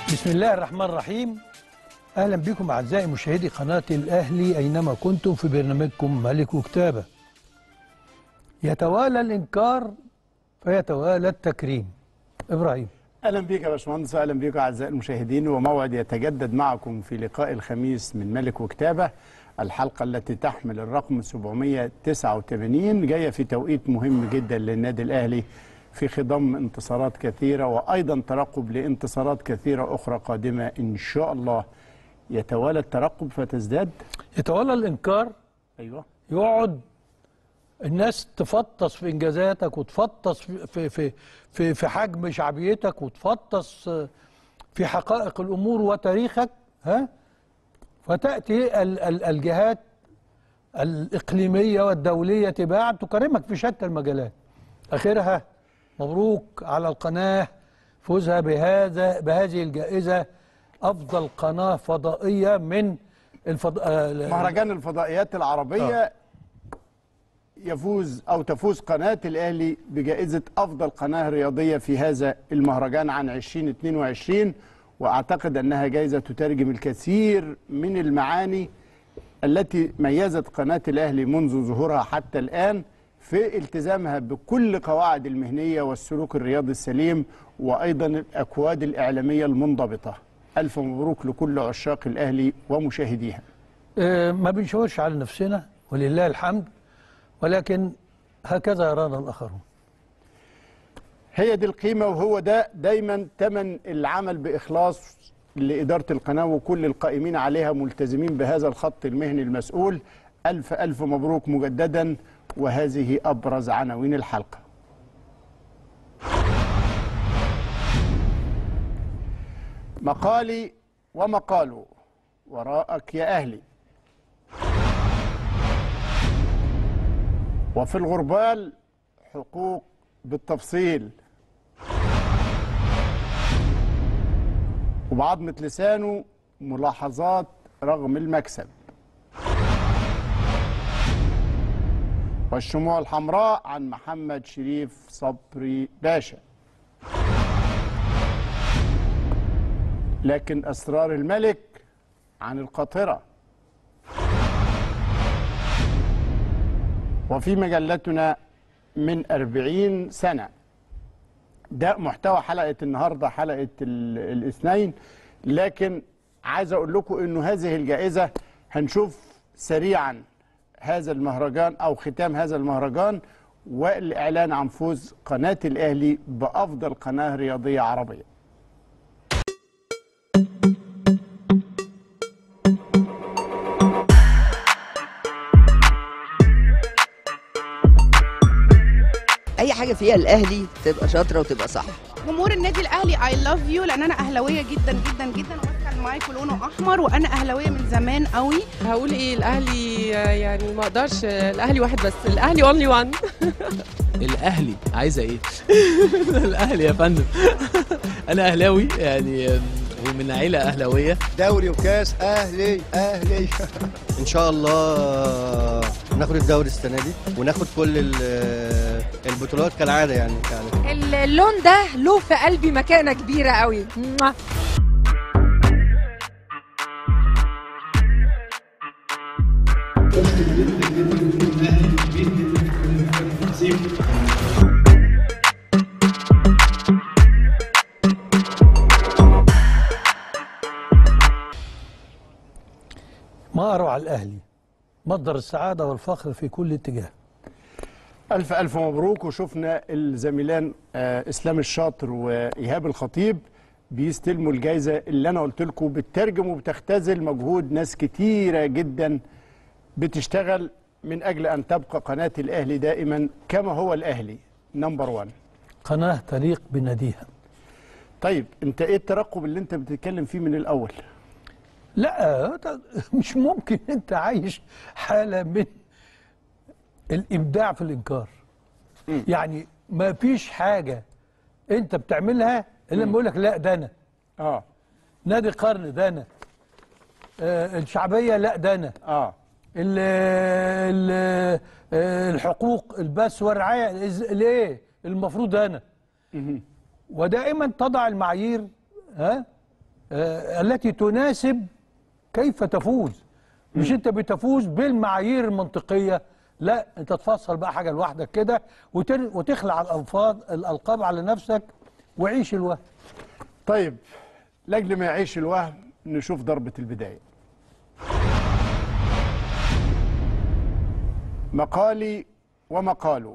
بسم الله الرحمن الرحيم اهلا بكم اعزائي مشاهدي قناه الاهلي اينما كنتم في برنامجكم ملك وكتابه يتوالى الانكار فيتوالى التكريم ابراهيم اهلا بك يا باشمهندس واهلا بكم اعزائي المشاهدين وموعد يتجدد معكم في لقاء الخميس من ملك وكتابه الحلقه التي تحمل الرقم 789 جايه في توقيت مهم جدا للنادي الاهلي في خضم انتصارات كثيره وايضا ترقب لانتصارات كثيره اخرى قادمه ان شاء الله يتوالى الترقب فتزداد يتوالى الانكار ايوه يقعد الناس تفطس في انجازاتك وتفطس في في في في, في حجم شعبيتك وتفطس في حقائق الامور وتاريخك ها فتاتي ال- ال- الجهات الاقليميه والدوليه تباعا تكرمك في شتى المجالات اخرها مبروك على القناه فوزها بهذا بهذه الجائزه افضل قناه فضائيه من الفض... آه، مهرجان الفضائيات العربيه يفوز او تفوز قناه الاهلي بجائزه افضل قناه رياضيه في هذا المهرجان عن 2022 واعتقد انها جائزه تترجم الكثير من المعاني التي ميزت قناه الاهلي منذ ظهورها حتى الان في التزامها بكل قواعد المهنيه والسلوك الرياضي السليم وايضا الاكواد الاعلاميه المنضبطه الف مبروك لكل عشاق الاهلي ومشاهديها آه، ما بنشاورش على نفسنا ولله الحمد ولكن هكذا يرانا الآخرون هي دي القيمة وهو ده دايما تمن العمل بإخلاص لإدارة القناة وكل القائمين عليها ملتزمين بهذا الخط المهني المسؤول ألف ألف مبروك مجددا وهذه أبرز عناوين الحلقة مقالي ومقاله وراءك يا أهلي وفي الغربال حقوق بالتفصيل وبعضمة لسانه ملاحظات رغم المكسب والشموع الحمراء عن محمد شريف صبري باشا لكن أسرار الملك عن القاطرة وفي مجلتنا من أربعين سنة ده محتوى حلقة النهاردة حلقة ال- الاثنين لكن عايز أقول لكم أنه هذه الجائزة هنشوف سريعا هذا المهرجان أو ختام هذا المهرجان والإعلان عن فوز قناة الأهلي بأفضل قناة رياضية عربية اي حاجه فيها الاهلي تبقى شاطره وتبقى صح جمهور النادي الاهلي اي لاف يو لان انا اهلاويه جدا جدا جدا وماسكه المايك ولونه احمر وانا اهلاويه من زمان قوي هقول ايه الاهلي آه، يعني ما اقدرش آه، الاهلي واحد بس الاهلي اونلي وان الاهلي عايزه ايه الاهلي يا فندم انا اهلاوي يعني آم، ومن عيله اهلاويه دوري وكاس اهلي اهلي ان شاء الله ناخد الدوري السنه دي وناخد كل ال- البطولات كالعاده يعني يعني اللون ده له في قلبي مكانة كبيرة قوي موah. ما أروع الأهلي مصدر السعادة والفخر في كل اتجاه ألف ألف مبروك وشفنا الزميلان آه، إسلام الشاطر وإيهاب الخطيب بيستلموا الجايزة اللي أنا قلت لكم بتترجم وبتختزل مجهود ناس كتيرة جدا بتشتغل من أجل أن تبقى قناة الأهلي دائما كما هو الأهلي نمبر وان قناة تليق بناديها طيب أنت إيه الترقب اللي أنت بتتكلم فيه من الأول لا ده مش ممكن أنت عايش حالة من الإبداع في الإنكار يعني ما فيش حاجة أنت بتعملها إلا لما يقول لك لا ده أنا آه نادي قرن ده أنا آه الشعبية لا ده أنا آه ال ال آه، الحقوق البث والرعايه إز- ليه المفروض انا ودائما تضع المعايير ها آه، التي تناسب كيف تفوز مش انت بتفوز بالمعايير المنطقيه لا انت تفصل بقى حاجه لوحدك كده وتر- وتخلع الالفاظ الالقاب على نفسك وعيش الوهم طيب لاجل ما يعيش الوهم نشوف ضربة البداية مقالي ومقاله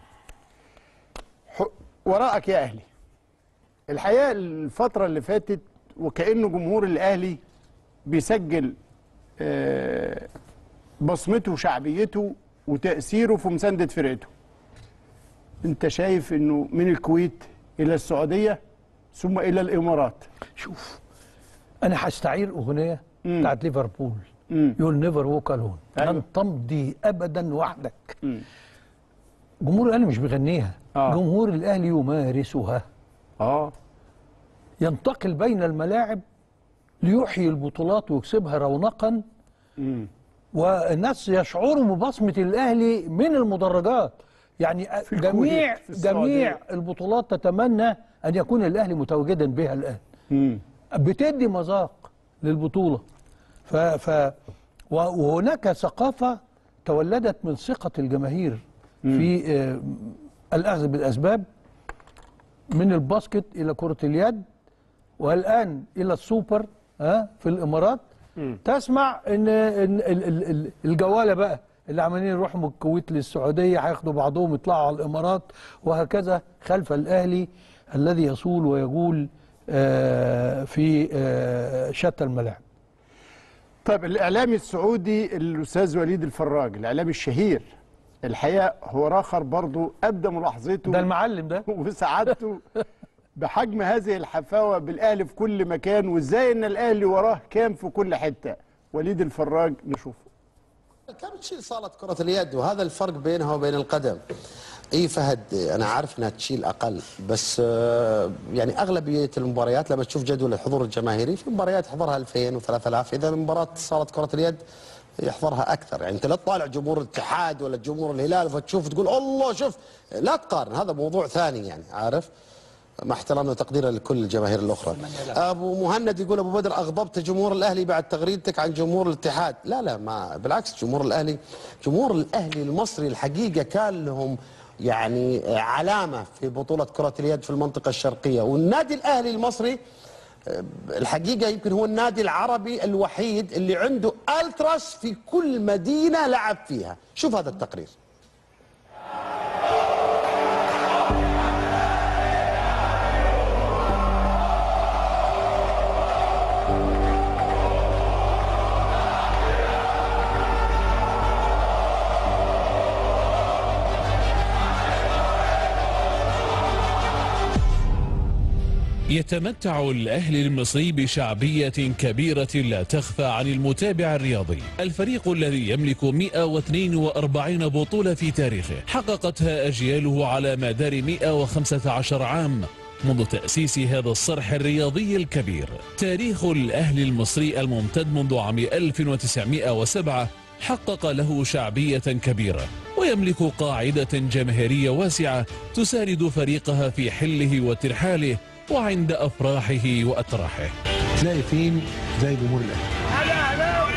ح- وراءك يا أهلي الحقيقة الفترة اللي فاتت وكأنه جمهور الأهلي بيسجل آه، بصمته وشعبيته وتأثيره في مساندة فرقته انت شايف انه من الكويت الى السعودية ثم الى الامارات شوف انا هستعير اغنيه مم. بتاعت ليفربول مم. يول نيفر ووك الون أيوة. لن تمضي ابدا وحدك مم. جمهور الاهلي مش بيغنيها آه. جمهور الاهلي يمارسها اه ينتقل بين الملاعب ليحيي البطولات ويكسبها رونقا مم. والناس يشعروا ببصمه الاهلي من المدرجات يعني جميع الكويت، في السعودية. جميع البطولات تتمنى ان يكون الاهلي متواجدا بها الان مم. بتدي مذاق للبطوله ف, ف و- وهناك ثقافه تولدت من ثقه الجماهير في آه، الاخذ بالاسباب من الباسكت الى كره اليد والان الى السوبر ها في الامارات تسمع ان إن ال- ال- ال- الجواله بقى اللي عمالين يروحوا من الكويت للسعوديه هياخدوا بعضهم يطلعوا على الامارات وهكذا خلف الاهلي الذي يصول ويجول آه، في آه، شتى الملاعب طيب الاعلامي السعودي الاستاذ وليد الفراج الاعلامي الشهير الحقيقه هو راخر برضو ابدى ملاحظته ده المعلم ده وسعادته بحجم هذه الحفاوه بالاهلي في كل مكان وازاي ان الاهلي وراه كام في كل حته وليد الفراج نشوفه كم تشيل صالة كرة اليد وهذا الفرق بينها وبين القدم اي فهد انا عارف انها تشيل اقل بس آه، يعني اغلبيه المباريات لما تشوف جدول الحضور الجماهيري في مباريات يحضرها 2000 و3000 اذا مباراه صاله كره اليد يحضرها اكثر يعني انت لا تطالع جمهور الاتحاد ولا جمهور الهلال فتشوف تقول الله شوف لا تقارن هذا موضوع ثاني يعني عارف مع احترامنا وتقديرنا لكل الجماهير الاخرى ابو مهند يقول ابو بدر اغضبت جمهور الاهلي بعد تغريدتك عن جمهور الاتحاد لا لا ما بالعكس جمهور الاهلي جمهور الاهلي المصري الحقيقه كان لهم يعني علامه في بطوله كره اليد في المنطقه الشرقيه والنادي الاهلي المصري آه، الحقيقه يمكن هو النادي العربي الوحيد اللي عنده التراس في كل مدينه لعب فيها شوف هذا التقرير يتمتع الأهلي المصري بشعبية كبيرة لا تخفى عن المتابع الرياضي الفريق الذي يملك 142 بطولة في تاريخه حققتها أجياله على مدار 115 عام منذ تأسيس هذا الصرح الرياضي الكبير تاريخ الأهلي المصري الممتد منذ عام 1907 حقق له شعبية كبيرة ويملك قاعدة جماهيرية واسعة تساند فريقها في حله وترحاله وعند أفراحه وأتراحه تلاقي فين زي جمهور الاهلي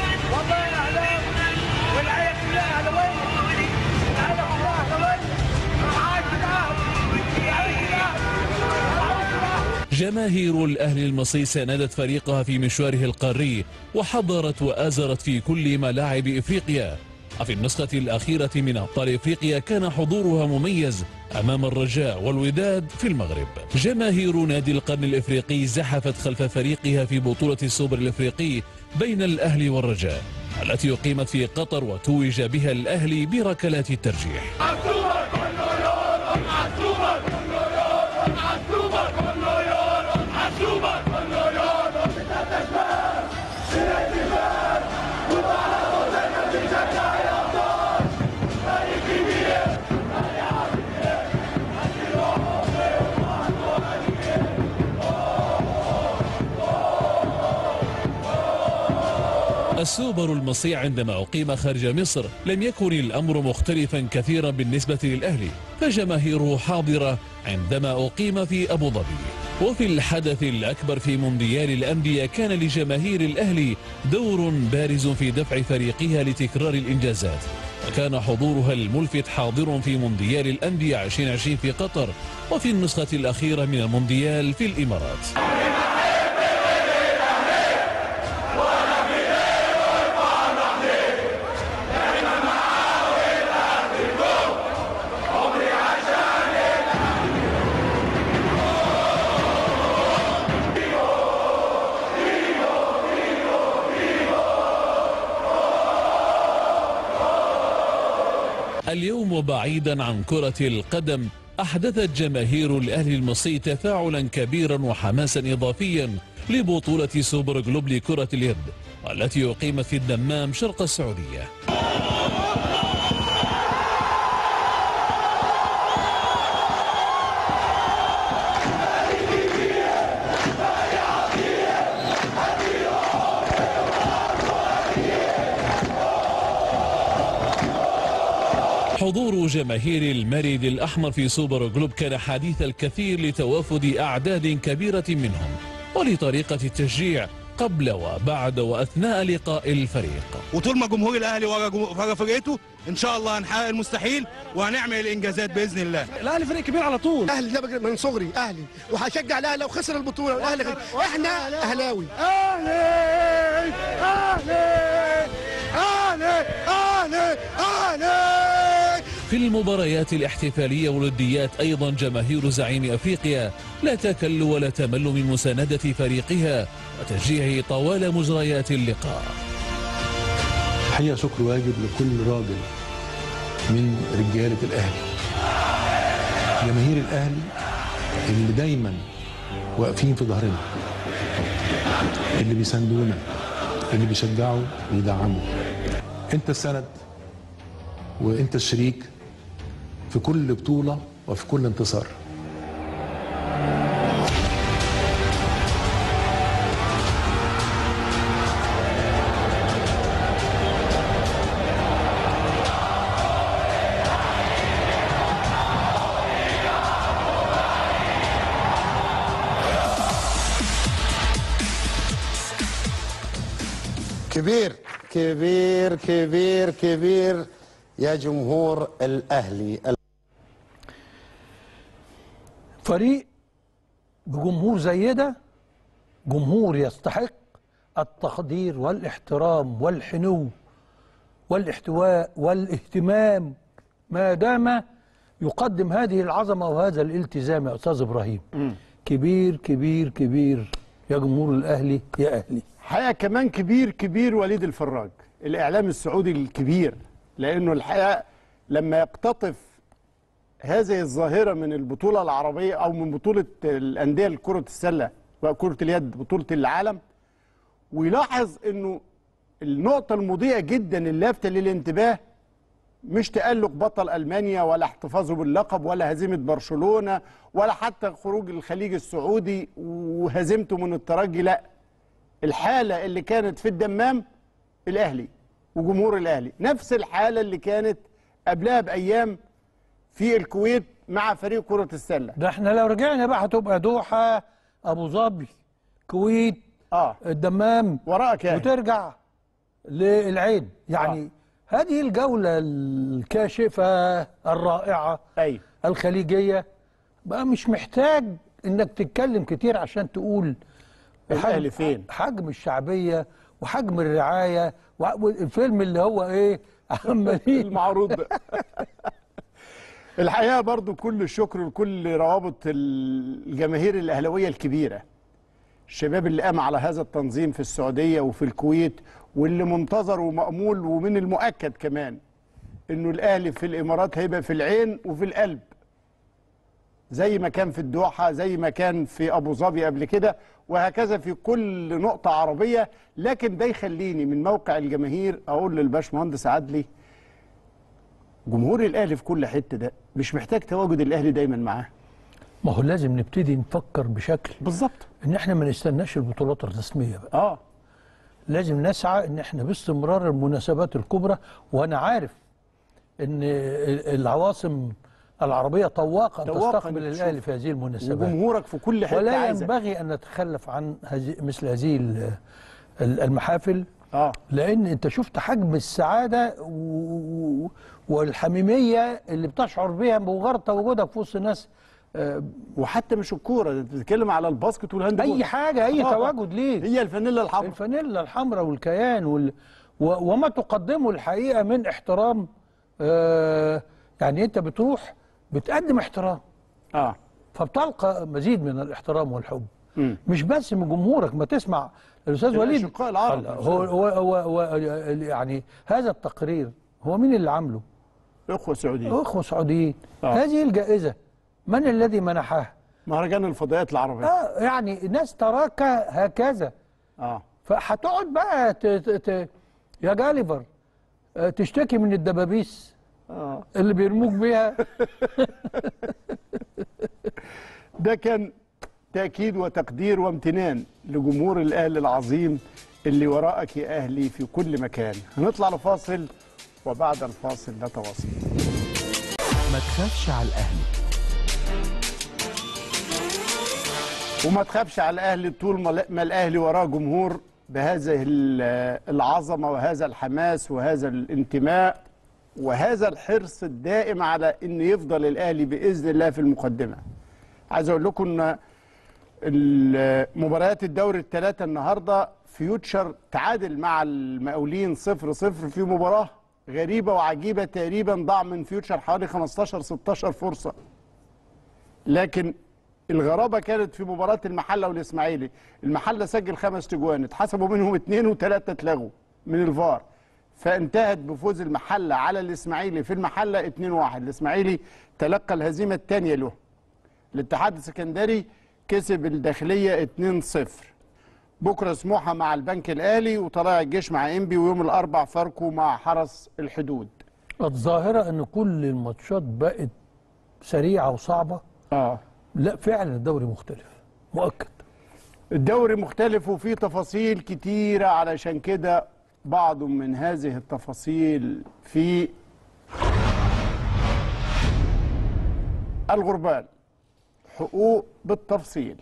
جماهير الأهلي المصري ساندت فريقها في مشواره القاري وحضرت وآزرت في كل ملاعب إفريقيا وفي النسخة الأخيرة من أبطال إفريقيا كان حضورها مميز أمام الرجاء والوداد في المغرب جماهير نادي القرن الإفريقي زحفت خلف فريقها في بطولة السوبر الإفريقي بين الأهلي والرجاء التي أقيمت في قطر وتوج بها الأهلي بركلات الترجيح السوبر المصري عندما أقيم خارج مصر لم يكن الأمر مختلفا كثيرا بالنسبة للأهلي فجماهيره حاضرة عندما أقيم في أبو ظبي وفي الحدث الأكبر في مونديال الأندية كان لجماهير الأهلي دور بارز في دفع فريقها لتكرار الإنجازات وكان حضورها الملفت حاضر في مونديال الأندية 2020 في قطر وفي النسخة الأخيرة من المونديال في الإمارات اليوم وبعيدا عن كرة القدم أحدثت جماهير الأهلي المصري تفاعلا كبيرا وحماسا إضافيا لبطولة سوبر جلوب لكرة اليد والتي أقيمت في الدمام شرق السعودية حضور جماهير المريد الأحمر في سوبر جلوب كان حديث الكثير لتوافد أعداد كبيرة منهم ولطريقة التشجيع قبل وبعد وأثناء لقاء الفريق وطول ما جمهور الاهلي ورا جو- ورا فرقته ان شاء الله هنحقق المستحيل وهنعمل الانجازات باذن الله الاهلي فريق كبير على طول اهلي ده من صغري اهلي وهشجع الاهلي لو خسر البطوله الاهلي احنا اهلاوي اهلي اهلي اهلي اهلي اهلي في المباريات الاحتفالية والوديات أيضا جماهير زعيم أفريقيا لا تكل ولا تمل من مساندة فريقها وتشجيعه طوال مجريات اللقاء الحقيقه شكر واجب لكل راجل من رجاله الاهلي جماهير الاهلي اللي دايما واقفين في ظهرنا اللي بيساندونا اللي بيشجعوا ويدعموا انت السند وانت الشريك في كل بطوله وفي كل انتصار كبير كبير كبير كبير يا جمهور الاهلي فريق بجمهور زي ده جمهور يستحق التقدير والاحترام والحنو والاحتواء والاهتمام ما دام يقدم هذه العظمة وهذا الالتزام يا أستاذ إبراهيم كبير كبير كبير يا جمهور الأهلي يا أهلي حقيقة كمان كبير كبير وليد الفراج الإعلام السعودي الكبير لأنه الحقيقة لما يقتطف هذه الظاهرة من البطولة العربية أو من بطولة الأندية لكرة السلة وكرة اليد بطولة العالم ويلاحظ أنه النقطة المضيئة جدا اللافتة للانتباه مش تألق بطل ألمانيا ولا احتفاظه باللقب ولا هزيمة برشلونة ولا حتى خروج الخليج السعودي وهزيمته من الترجي لا الحالة اللي كانت في الدمام الأهلي وجمهور الأهلي نفس الحالة اللي كانت قبلها بأيام في الكويت مع فريق كرة السلة ده احنا لو رجعنا بقى هتبقى دوحة أبو ظبي كويت اه الدمام وراك يعني وترجع للعين يعني آه. هذه الجولة الكاشفة الرائعة أي الخليجية بقى مش محتاج انك تتكلم كتير عشان تقول الأهلي فين حجم الشعبية وحجم الرعاية والفيلم اللي هو ايه عمالين المعروض ده الحقيقه برضو كل الشكر لكل روابط الجماهير الاهلاويه الكبيره الشباب اللي قام على هذا التنظيم في السعوديه وفي الكويت واللي منتظر ومأمول ومن المؤكد كمان انه الاهلي في الامارات هيبقى في العين وفي القلب زي ما كان في الدوحه زي ما كان في ابو ظبي قبل كده وهكذا في كل نقطه عربيه لكن ده يخليني من موقع الجماهير اقول للباشمهندس عدلي جمهور الاهلي في كل حته ده مش محتاج تواجد الاهلي دايما معاه ما هو لازم نبتدي نفكر بشكل بالظبط ان احنا ما نستناش البطولات الرسميه بقى اه لازم نسعى ان احنا باستمرار المناسبات الكبرى وانا عارف ان العواصم العربيه طواقه ان طواقة تستقبل إنك الاهلي تشوف. في هذه المناسبات وجمهورك في كل حته ولا عايزك. ينبغي ان نتخلف عن هذه مثل هذه ال- ال- المحافل اه لان انت شفت حجم السعاده و- و- والحميميه اللي بتشعر بها بمجرد تواجدك في وسط ناس وحتى مش الكوره ده انت بتتكلم على الباسكت والهاند بول. اي حاجه اي آه. تواجد ليك هي الفانيلا الحمراء الفانيلا الحمراء والكيان وال... و... وما تقدمه الحقيقه من احترام آه يعني انت بتروح بتقدم احترام اه فبتلقى مزيد من الاحترام والحب مم. مش بس من جمهورك ما تسمع الاستاذ وليد الأشقاء العرب. هلا، هو هو, هو, هو يعني هذا التقرير هو مين اللي عامله؟ اخوه سعوديين اخوه سعوديين آه. هذه الجائزه من الذي منحها؟ مهرجان الفضائيات العربيه اه يعني ناس تراك هكذا اه فهتقعد بقى ت... ت... ت... يا جاليفر آه، تشتكي من الدبابيس اه اللي بيرموك بيها ده كان تأكيد وتقدير وامتنان لجمهور الأهلي العظيم اللي وراءك يا أهلي في كل مكان هنطلع لفاصل وبعد الفاصل نتواصل ما تخافش على الاهلي وما تخافش على الأهلي طول ما ما الأهلي وراه جمهور بهذه ال- العظمة وهذا الحماس وهذا الانتماء وهذا الحرص الدائم على أن يفضل الأهلي بإذن الله في المقدمة عايز أقول لكم أن ال- مباريات الدوري الثلاثة النهاردة فيوتشر تعادل مع المقاولين صفر صفر في مباراة غريبة وعجيبة تقريبا ضاع من فيوتشر حوالي 15 16 فرصة لكن الغرابة كانت في مباراة المحلة والإسماعيلي المحلة سجل خمس تجوان اتحسبوا منهم اثنين وثلاثة اتلغوا من الفار فانتهت بفوز المحلة على الإسماعيلي في المحلة 2-1 الإسماعيلي تلقى الهزيمة الثانية له الاتحاد السكندري كسب الداخلية 2-0 بكرة سموحة مع البنك الأهلي وطلائع الجيش مع إنبي ويوم الأربع فاركو مع حرس الحدود الظاهره ان كل الماتشات بقت سريعه وصعبه اه لا فعلا الدوري مختلف مؤكد الدوري مختلف وفيه تفاصيل كتيرة علشان كده بعض من هذه التفاصيل في الغربال حقوق بالتفصيل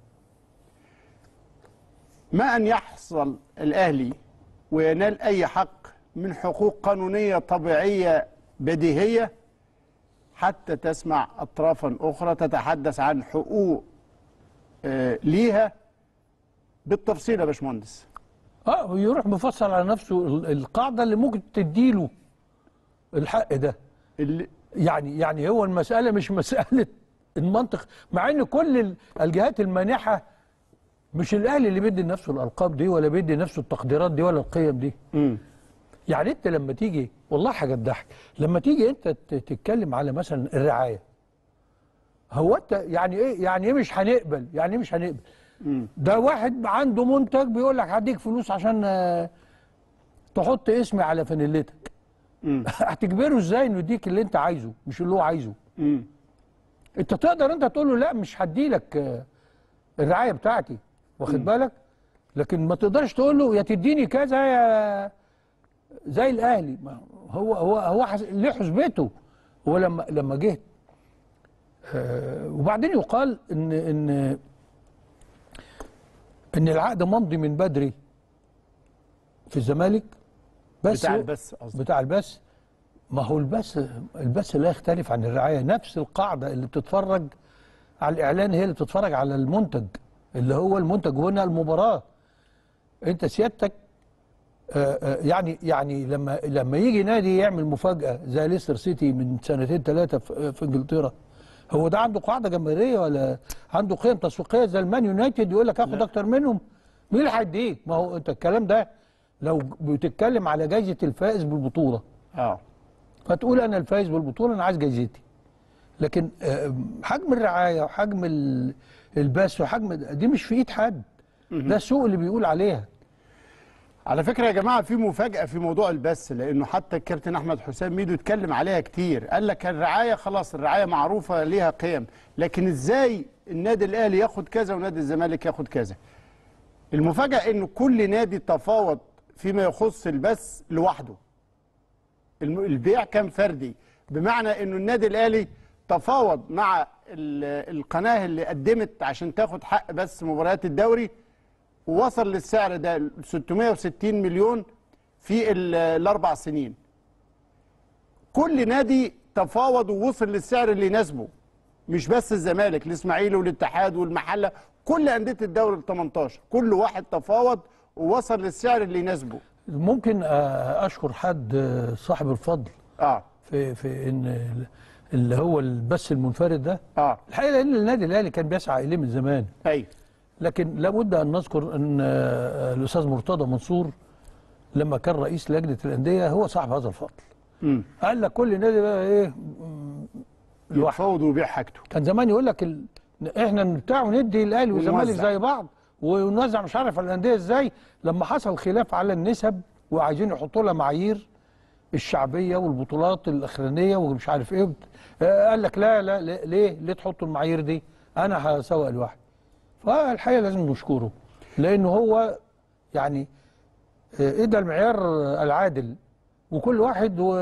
ما أن يحصل الأهلي وينال أي حق من حقوق قانونية طبيعية بديهية حتى تسمع أطرافا أخرى تتحدث عن حقوق آه، ليها بالتفصيل يا باشمهندس اه يروح مفصل على نفسه ال- القاعده اللي ممكن تديله الحق ده اللي يعني يعني هو المساله مش مساله المنطق مع ان كل ال- الجهات المانحه مش الاهلي اللي بيدي لنفسه الالقاب دي ولا بيدي نفسه التقديرات دي ولا القيم دي مم. يعني انت لما تيجي والله حاجه تضحك لما تيجي انت ت- تتكلم على مثلا الرعايه هو انت يعني ايه يعني ايه مش هنقبل يعني ايه مش هنقبل ده واحد عنده منتج بيقول لك هديك فلوس عشان آه، تحط اسمي على فانيلتك هتجبره ازاي انه يديك اللي انت عايزه مش اللي هو عايزه مم. انت تقدر انت تقول له لا مش هديلك آه، الرعايه بتاعتي واخد بالك لكن ما تقدرش تقول له يا تديني كذا يا زي الاهلي ما هو هو هو حس... ليه حسبته هو لما لما جه آه وبعدين يقال ان ان ان العقد ممضي من بدري في الزمالك بس بتاع البث قصدي. بتاع البث ما هو البث البث لا يختلف عن الرعايه نفس القاعده اللي بتتفرج على الاعلان هي اللي بتتفرج على المنتج اللي هو المنتج هنا المباراه انت سيادتك آه، آه، يعني يعني لما لما يجي نادي يعمل مفاجاه زي ليستر سيتي من سنتين ثلاثه في في انجلترا هو ده عنده قاعده جماهيريه ولا عنده قيم تسويقيه زي المان يونايتد يقول لك هاخد اكتر منهم مين اللي هيديك ما هو انت الكلام ده لو بتتكلم على جائزه الفائز بالبطوله اه فتقول انا الفائز بالبطوله انا عايز جايزتي لكن آه، حجم الرعايه وحجم ال- البث وحجم دي مش في ايد حد ده السوق اللي بيقول عليها على فكرة يا جماعة في مفاجأة في موضوع البث لأنه حتى الكابتن أحمد حسام ميدو اتكلم عليها كتير قال لك الرعاية خلاص الرعاية معروفة ليها قيم لكن إزاي النادي الأهلي ياخد كذا ونادي الزمالك ياخد كذا المفاجأة إنه كل نادي تفاوض فيما يخص البث لوحده الم- البيع كان فردي بمعنى إنه النادي الأهلي تفاوض مع ال- القناه اللي قدمت عشان تاخد حق بس مباريات الدوري ووصل للسعر ده 660 مليون في ال- الاربع سنين كل نادي تفاوض ووصل للسعر اللي يناسبه مش بس الزمالك الاسماعيلي والاتحاد والمحله كل انديه الدوري ال 18 كل واحد تفاوض ووصل للسعر اللي يناسبه ممكن آه، اشكر حد آه، صاحب الفضل اه في في ان ال- اللي هو البث المنفرد ده اه الحقيقه لان النادي الاهلي كان بيسعى اليه من زمان ايوه لكن لابد ان نذكر ان آه، الاستاذ مرتضى منصور لما كان رئيس لجنه الانديه هو صاحب هذا الفضل امم قال لك كل نادي بقى ايه يفاوض ويبيع حاجته كان زمان يقول لك ال... احنا بتاع وندي الاهلي والزمالك ونوزع. زي بعض ونوزع مش عارف على الانديه ازاي لما حصل خلاف على النسب وعايزين يحطوا لها معايير الشعبيه والبطولات الاخرانيه ومش عارف ايه وبت- آه، قال لك لا لا لا- ليه ليه تحطوا المعايير دي انا هسوق لوحدي فالحقيقه لازم نشكره لانه هو يعني آه، ادى المعيار العادل وكل واحد و-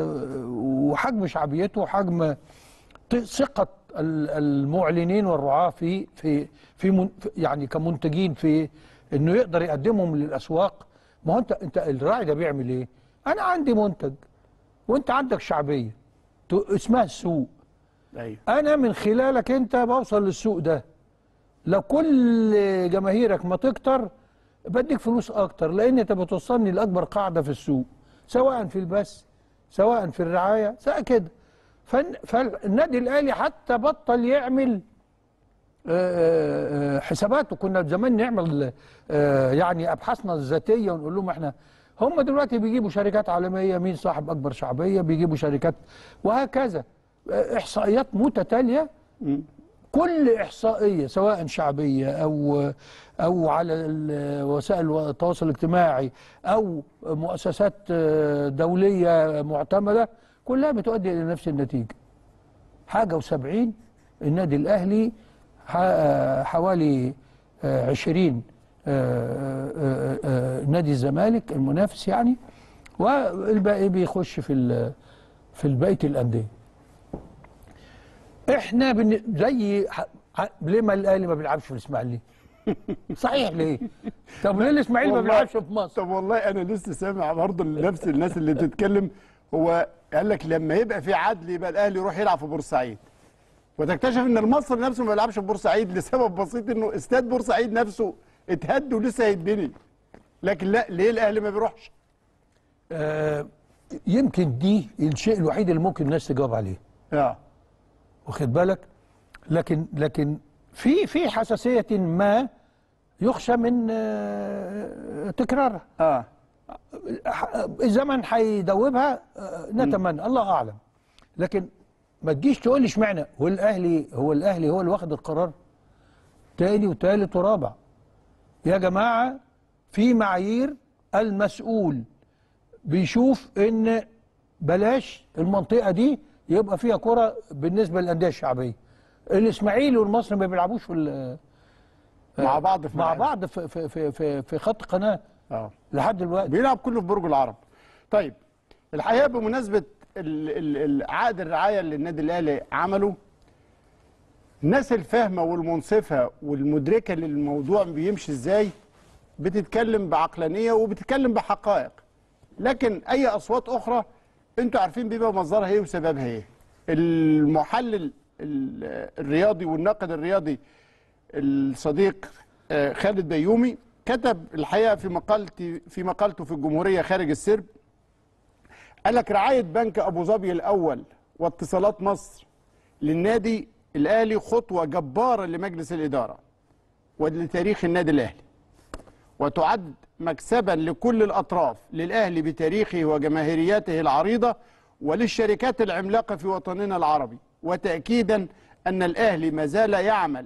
وحجم شعبيته وحجم ت- ثقة ال- المعلنين والرعاة في في في من في- يعني كمنتجين في انه يقدر يقدمهم للاسواق ما هو انت انت الراعي ده بيعمل ايه؟ انا عندي منتج وانت عندك شعبيه ت- اسمها السوق ايوه انا من خلالك انت بوصل للسوق ده لو كل جماهيرك ما تكتر بديك فلوس اكتر لان انت بتوصلني لاكبر قاعده في السوق سواء في البث سواء في الرعايه سواء كده فن- فالنادي الاهلي حتى بطل يعمل آه، آه، حساباته كنا زمان نعمل آه، يعني ابحاثنا الذاتيه ونقول لهم احنا هم دلوقتي بيجيبوا شركات عالميه مين صاحب اكبر شعبيه بيجيبوا شركات وهكذا آه، احصائيات متتاليه كل احصائيه سواء شعبيه او او على ال- وسائل التواصل الاجتماعي او مؤسسات آه، دوليه معتمده كلها بتؤدي الى نفس النتيجه حاجه و70 النادي الاهلي ح- حوالي آه، 20 آه، آه، آه، نادي الزمالك المنافس يعني والباقي بيخش في ال- في بقيه الانديه احنا بن... زي ح... ح- ليه ما الاهلي ما بيلعبش في الاسماعيلي صحيح ليه طب ليه الاسماعيلي ما والله- بيلعبش في مصر طب والله انا لسه سامع برضه نفس الناس اللي بتتكلم هو قال لك لما يبقى في عدل يبقى الاهلي يروح يلعب في بورسعيد وتكتشف ان المصري نفسه ما بيلعبش في بورسعيد لسبب بسيط انه استاد بورسعيد نفسه اتهد ولسه هيتبني لكن لا ليه الاهلي ما بيروحش آه يمكن دي الشيء الوحيد اللي ممكن الناس تجاوب عليه اه واخد بالك لكن لكن في في حساسيه ما يخشى من آه، تكرارها اه الزمن هيدوبها آه، نتمنى الله اعلم لكن ما تجيش تقول لي اشمعنى هو الاهلي هو الاهلي هو اللي واخد القرار تاني وتالت ورابع يا جماعه في معايير المسؤول بيشوف ان بلاش المنطقه دي يبقى فيها كره بالنسبه للانديه الشعبيه الاسماعيلي والمصري ما بيلعبوش في ال- مع بعض في مع ملعب. بعض في في في في, في خط قناه اه لحد دلوقتي بيلعب كله في برج العرب طيب الحقيقه بمناسبه ال- ال- ال- عقد الرعايه اللي النادي الاهلي عمله الناس الفاهمه والمنصفه والمدركه للموضوع بيمشي ازاي بتتكلم بعقلانيه وبتتكلم بحقائق لكن اي اصوات اخرى انتوا عارفين بيبقى مصدرها ايه وسببها ايه المحلل ال- الرياضي والناقد الرياضي الصديق آه، خالد بيومي كتب الحقيقه في مقالتي في مقالته في الجمهوريه خارج السرب قال لك رعايه بنك ابو ظبي الاول واتصالات مصر للنادي الاهلي خطوه جباره لمجلس الاداره ولتاريخ النادي الاهلي وتعد مكسبا لكل الاطراف للاهلي بتاريخه وجماهيريته العريضه وللشركات العملاقه في وطننا العربي وتاكيدا ان الاهلي ما زال يعمل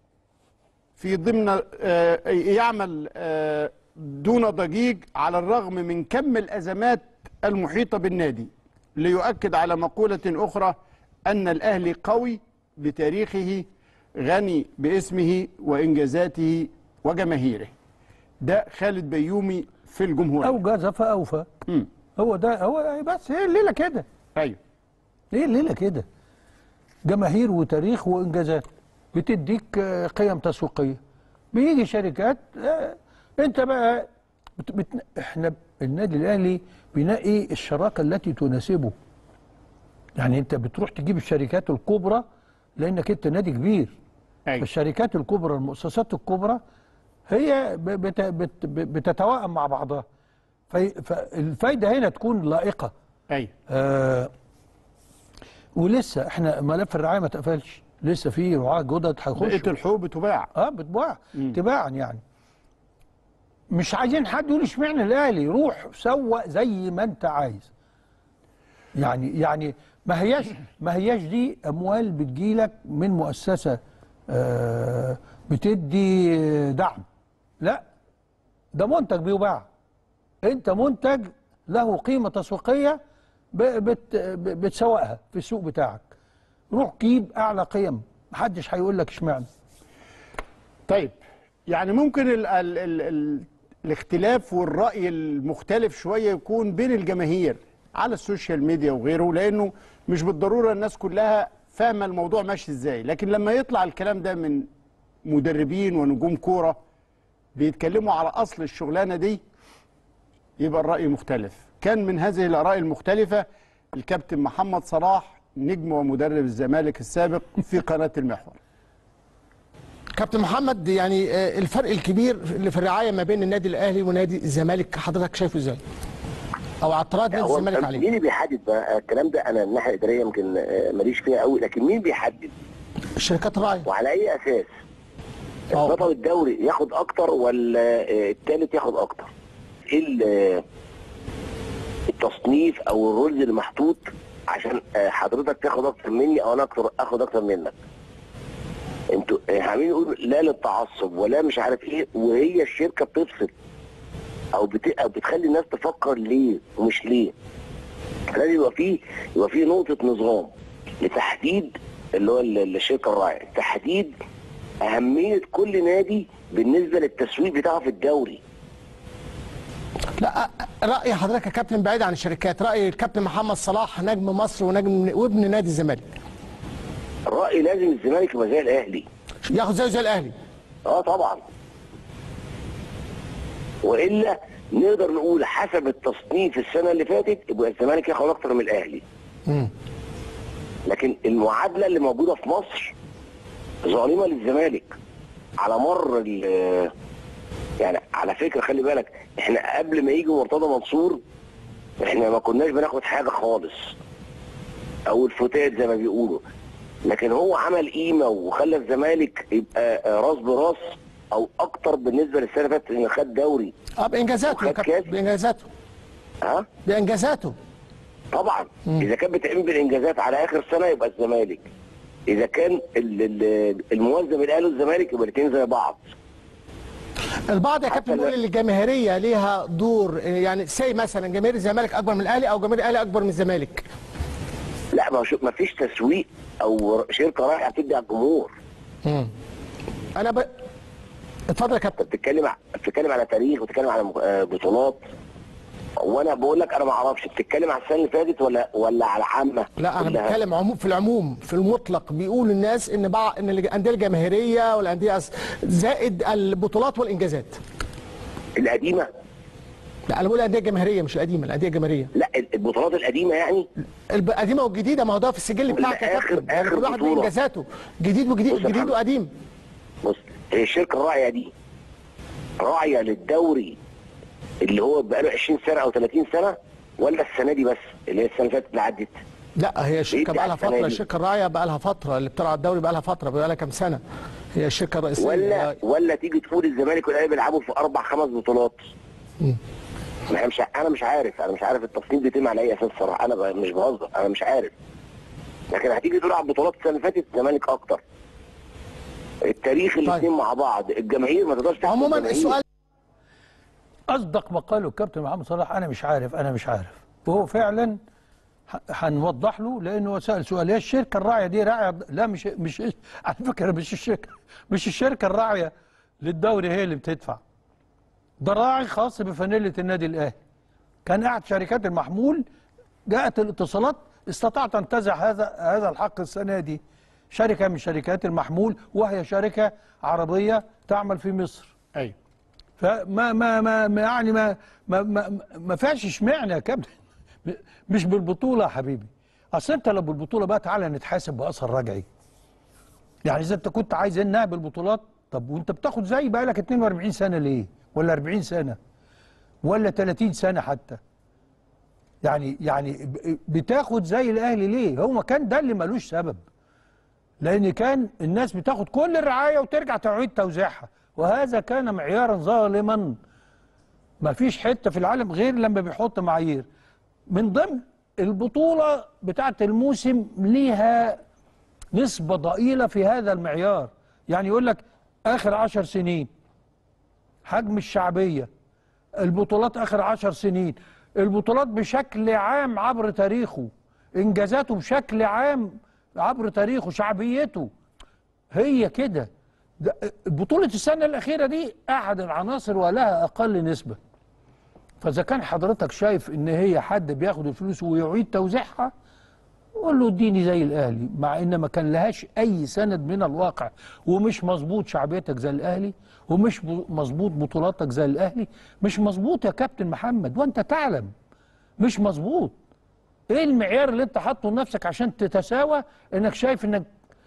في ضمن آه، يعمل آه، دون ضجيج على الرغم من كم الأزمات المحيطة بالنادي ليؤكد على مقولة أخرى أن الأهلي قوي بتاريخه غني باسمه وإنجازاته وجماهيره ده خالد بيومي في الجمهورية اوجز فاوفى هو ده هو بس هي الليله كده ايوه هي الليله كده جماهير وتاريخ وانجازات بتديك آه، قيم تسويقيه بيجي شركات آه، انت بقى بت بت احنا النادي الاهلي بينقي الشراكه التي تناسبه يعني انت بتروح تجيب الشركات الكبرى لانك انت نادي كبير أيوة. الشركات الكبرى المؤسسات الكبرى هي ب- بت بت بتتوائم مع بعضها في فالفايده هنا تكون لائقه ايوه آه ولسه احنا ملف الرعايه ما اتقفلش لسه في رعاه جدد هيخشوا بقيه الحقوق بتباع اه بتباع تباعا يعني مش عايزين حد يقول اشمعنى الاهلي روح سوق زي ما انت عايز يعني يعني ما هياش ما هياش دي اموال بتجيلك من مؤسسه آه بتدي دعم لا ده منتج بيباع انت منتج له قيمه تسويقيه ب- بت ب- بتسوقها في السوق بتاعك روح جيب اعلى قيم محدش هيقول لك اشمعنى طيب يعني ممكن ال ال ال ال الاختلاف والرأي المختلف شوية يكون بين الجماهير على السوشيال ميديا وغيره لأنه مش بالضرورة الناس كلها فاهمة الموضوع ماشي ازاي لكن لما يطلع الكلام ده من مدربين ونجوم كورة بيتكلموا على أصل الشغلانة دي يبقى الرأي مختلف كان من هذه الآراء المختلفة الكابتن محمد صلاح نجم ومدرب الزمالك السابق في قناة المحور كابتن محمد يعني آه، الفرق الكبير اللي في الرعايه ما بين النادي الاهلي ونادي الزمالك حضرتك شايفه ازاي؟ او اعتراض نادي هو الزمالك عليه مين اللي بيحدد بقى الكلام ده انا من الناحيه الاداريه يمكن آه، ماليش فيها قوي لكن مين بيحدد الشركات الراعيه وعلى اي اساس بطل الدوري ياخد اكتر ولا آه، الثالث ياخد اكتر ايه ال- آه، التصنيف او الرولز اللي محطوط عشان آه، حضرتك تاخد اكتر مني او انا اكتر اخد اكتر منك انتوا آه، عاملين يقولوا لا للتعصب ولا مش عارف ايه وهي الشركه بتفصل او, بت... أو بتخلي الناس تفكر ليه ومش ليه لازم يبقى فيه يبقى فيه نقطه نظام لتحديد اللي هو ال- الشركه الراعيه تحديد اهميه كل نادي بالنسبه للتسويق بتاعه في الدوري لا راي حضرتك يا كابتن بعيد عن الشركات راي الكابتن محمد صلاح نجم مصر ونجم وابن نادي الزمالك الراي لازم الزمالك يبقى زي الاهلي ياخد زيه زي الاهلي اه طبعا والا نقدر نقول حسب التصنيف السنه اللي فاتت يبقى الزمالك ياخد اكتر من الاهلي لكن المعادله اللي موجوده في مصر ظالمه للزمالك على مر ال- يعني على فكره خلي بالك احنا قبل ما يجي مرتضى منصور احنا ما كناش بناخد حاجه خالص او الفتات زي ما بيقولوا لكن هو عمل قيمه وخلى الزمالك يبقى آه، راس براس او اكتر بالنسبه للسنه اللي فاتت انه خد دوري اه بانجازاته يا وخد كابتن بانجازاته ها بانجازاته طبعا اذا كان بتعمل بالانجازات على اخر سنه يبقى الزمالك اذا كان ال- ال- الموازنه بين الاهلي والزمالك يبقى الاثنين زي بعض البعض يا كابتن بيقول ان الجماهيريه ليها دور يعني سي مثلا جماهير الزمالك اكبر من الاهلي او جماهير الاهلي اكبر من الزمالك لا ما شو- ما فيش تسويق او شركه رايحه تدي على الجمهور انا ب... اتفضل يا كابتن بتتكلم ع- بتتكلم على تاريخ وبتتكلم على م- آه، بطولات وانا بقول لك انا ما اعرفش بتتكلم على السنه اللي فاتت ولا ولا على عامه لا انا كلها؟ بتكلم عموم في العموم في المطلق بيقول الناس ان بعض ان الانديه الجماهيريه والانديه أس- زائد البطولات والانجازات القديمه لا انا بقول الانديه الجماهيريه مش القديمه الانديه الجماهيريه لا البطولات القديمه يعني القديمه والجديده ما هو ده في السجل بتاعك يا آخر- كابتن يعني آخر كل واحد بطولة. بانجازاته جديد وجديد بص يا جديد محمد. وقديم بص هي الشركه الراعيه دي راعيه للدوري اللي هو بقاله 20 سنه او 30 سنه ولا السنه دي بس اللي هي السنه اللي فاتت اللي عدت لا هي الشركه بيدي بقى لها على السنة فتره دي. الشركه الراعيه بقى لها فتره اللي بتلعب الدوري بقى لها فتره بقى لها كام سنه هي الشركه الرئيسيه ولا ولا تيجي تقول الزمالك والاهلي بيلعبوا في اربع خمس بطولات ما أنا مش انا مش عارف انا مش عارف التصنيف بيتم على اي اساس صراحه انا ب- مش بهزر انا مش عارف لكن هتيجي تقول على البطولات السنه اللي فاتت الزمالك اكتر التاريخ الاثنين مع بعض الجماهير ما تقدرش تحكم عموما الجماهير. السؤال اصدق ما قاله الكابتن محمد صلاح انا مش عارف انا مش عارف وهو فعلا ه- هنوضح له لانه هو سال سؤال هي الشركه الراعيه دي راعيه لا مش مش على فكره مش الشركه مش الشركه الراعيه للدوري هي اللي بتدفع ده راعي خاص بفانيله النادي الاهلي كان قاعد شركات المحمول جاءت الاتصالات استطاعت ان تنتزع هذا هذا الحق السنه دي شركه من شركات المحمول وهي شركه عربيه تعمل في مصر ايوه فما ما ما ما يعني ما ما ما, ما فيهاش اشمعنى يا كابتن مش بالبطوله يا حبيبي اصل انت لو بالبطوله بقى تعالى نتحاسب باثر رجعي يعني اذا انت كنت عايز انها بالبطولات طب وانت بتاخد زي بقى لك 42 سنه ليه ولا 40 سنه ولا 30 سنه حتى يعني يعني ب- بتاخد زي الاهلي ليه هو ما كان ده اللي ملوش سبب لان كان الناس بتاخد كل الرعايه وترجع تعيد توزيعها وهذا كان معيارا ظالما ما فيش حته في العالم غير لما بيحط معايير من ضمن البطوله بتاعه الموسم ليها نسبه ضئيله في هذا المعيار يعني يقول لك اخر عشر سنين حجم الشعبيه البطولات اخر عشر سنين البطولات بشكل عام عبر تاريخه انجازاته بشكل عام عبر تاريخه شعبيته هي كده ده- بطولة السنة الأخيرة دي أحد العناصر ولها أقل نسبة فإذا كان حضرتك شايف إن هي حد بياخد الفلوس ويعيد توزيعها قول له اديني زي الأهلي مع إن ما كان لهاش أي سند من الواقع ومش مظبوط شعبيتك زي الأهلي ومش ب- مظبوط بطولاتك زي الأهلي مش مظبوط يا كابتن محمد وأنت تعلم مش مظبوط ايه المعيار اللي انت حاطه لنفسك عشان تتساوى انك شايف انك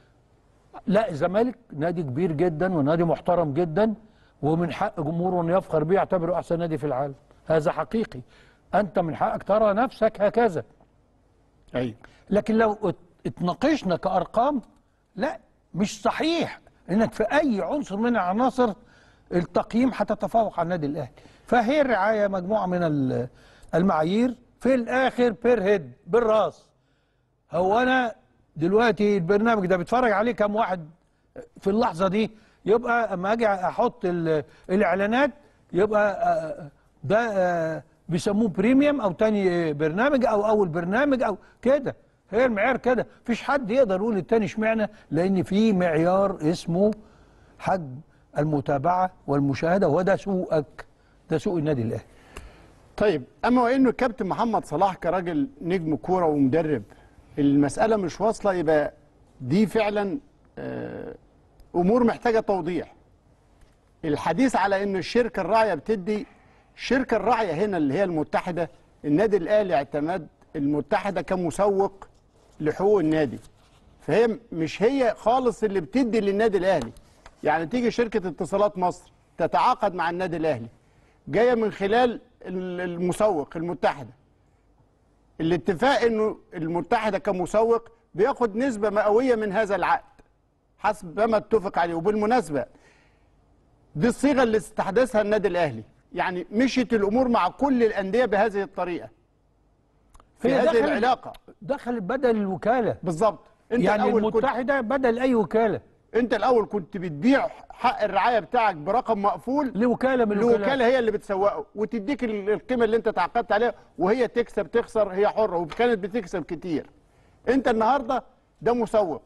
لا الزمالك نادي كبير جدا ونادي محترم جدا ومن حق جمهوره انه يفخر بيه يعتبره احسن نادي في العالم هذا حقيقي انت من حقك ترى نفسك هكذا ايوه لكن لو ات- اتناقشنا كارقام لا مش صحيح انك في اي عنصر من العناصر التقييم هتتفوق على النادي الاهلي فهي الرعايه مجموعه من ال- المعايير في الاخر بير هيد بالراس هو انا دلوقتي البرنامج ده بيتفرج عليه كام واحد في اللحظه دي يبقى اما اجي احط ال- الاعلانات يبقى آه، ده آه، بيسموه بريميوم او تاني برنامج او اول برنامج او كده هي المعيار كده مفيش حد يقدر يقول التاني اشمعنى لان في معيار اسمه حجم المتابعه والمشاهده وده سوقك ده سوق النادي الاهلي طيب اما وانه الكابتن محمد صلاح كراجل نجم كوره ومدرب المساله مش واصله يبقى دي فعلا آه، امور محتاجه توضيح الحديث على ان الشركه الراعيه بتدي الشركه الراعيه هنا اللي هي المتحده النادي الاهلي اعتمد المتحده كمسوق لحقوق النادي فهي مش هي خالص اللي بتدي للنادي الاهلي يعني تيجي شركه اتصالات مصر تتعاقد مع النادي الاهلي جايه من خلال ال- المسوق المتحده الاتفاق انه المتحده كمسوق بياخد نسبه مئويه من هذا العقد حسب ما اتفق عليه وبالمناسبه دي الصيغه اللي استحدثها النادي الاهلي يعني مشيت الامور مع كل الانديه بهذه الطريقه في هي هذه دخلت- العلاقه دخلت بدل الوكاله بالظبط انت يعني الأول كنت- المتحده بدل اي وكاله انت الاول كنت بتبيع حق الرعايه بتاعك برقم مقفول لوكاله من الوكالات. لوكاله هي اللي بتسوقه وتديك ال- القيمه اللي انت تعاقدت عليها وهي تكسب تخسر هي حره وكانت بتكسب كتير انت النهارده ده مسوق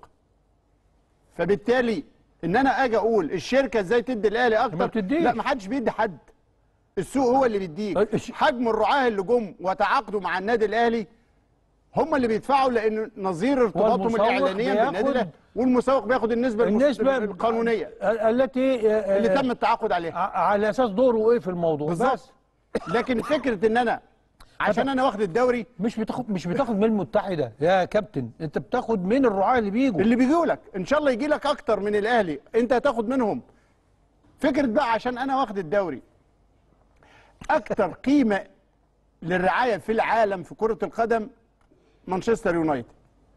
فبالتالي ان انا اجي اقول الشركه ازاي تدي الاهلي اكتر ما بتديش. لا ما حدش بيدي حد السوق هو اللي بيديك حجم الرعاه اللي جم وتعاقدوا مع النادي الاهلي هم اللي بيدفعوا لان نظير ارتباطهم والمسوق الاعلانيه بالنادي بياخد- الاهلي والمسوق بياخد النسبه, المس- النسبة القانونيه التي اللي تم التعاقد عليها على اساس دوره ايه في الموضوع بالظبط بس. لكن فكره ان انا عشان انا واخد الدوري مش بتاخد مش بتاخد من المتحده يا كابتن انت بتاخد من الرعاه اللي بيجوا اللي بيجوا لك ان شاء الله يجي لك اكتر من الاهلي انت هتاخد منهم فكره بقى عشان انا واخد الدوري اكتر قيمه للرعايه في العالم في كره القدم مانشستر يونايتد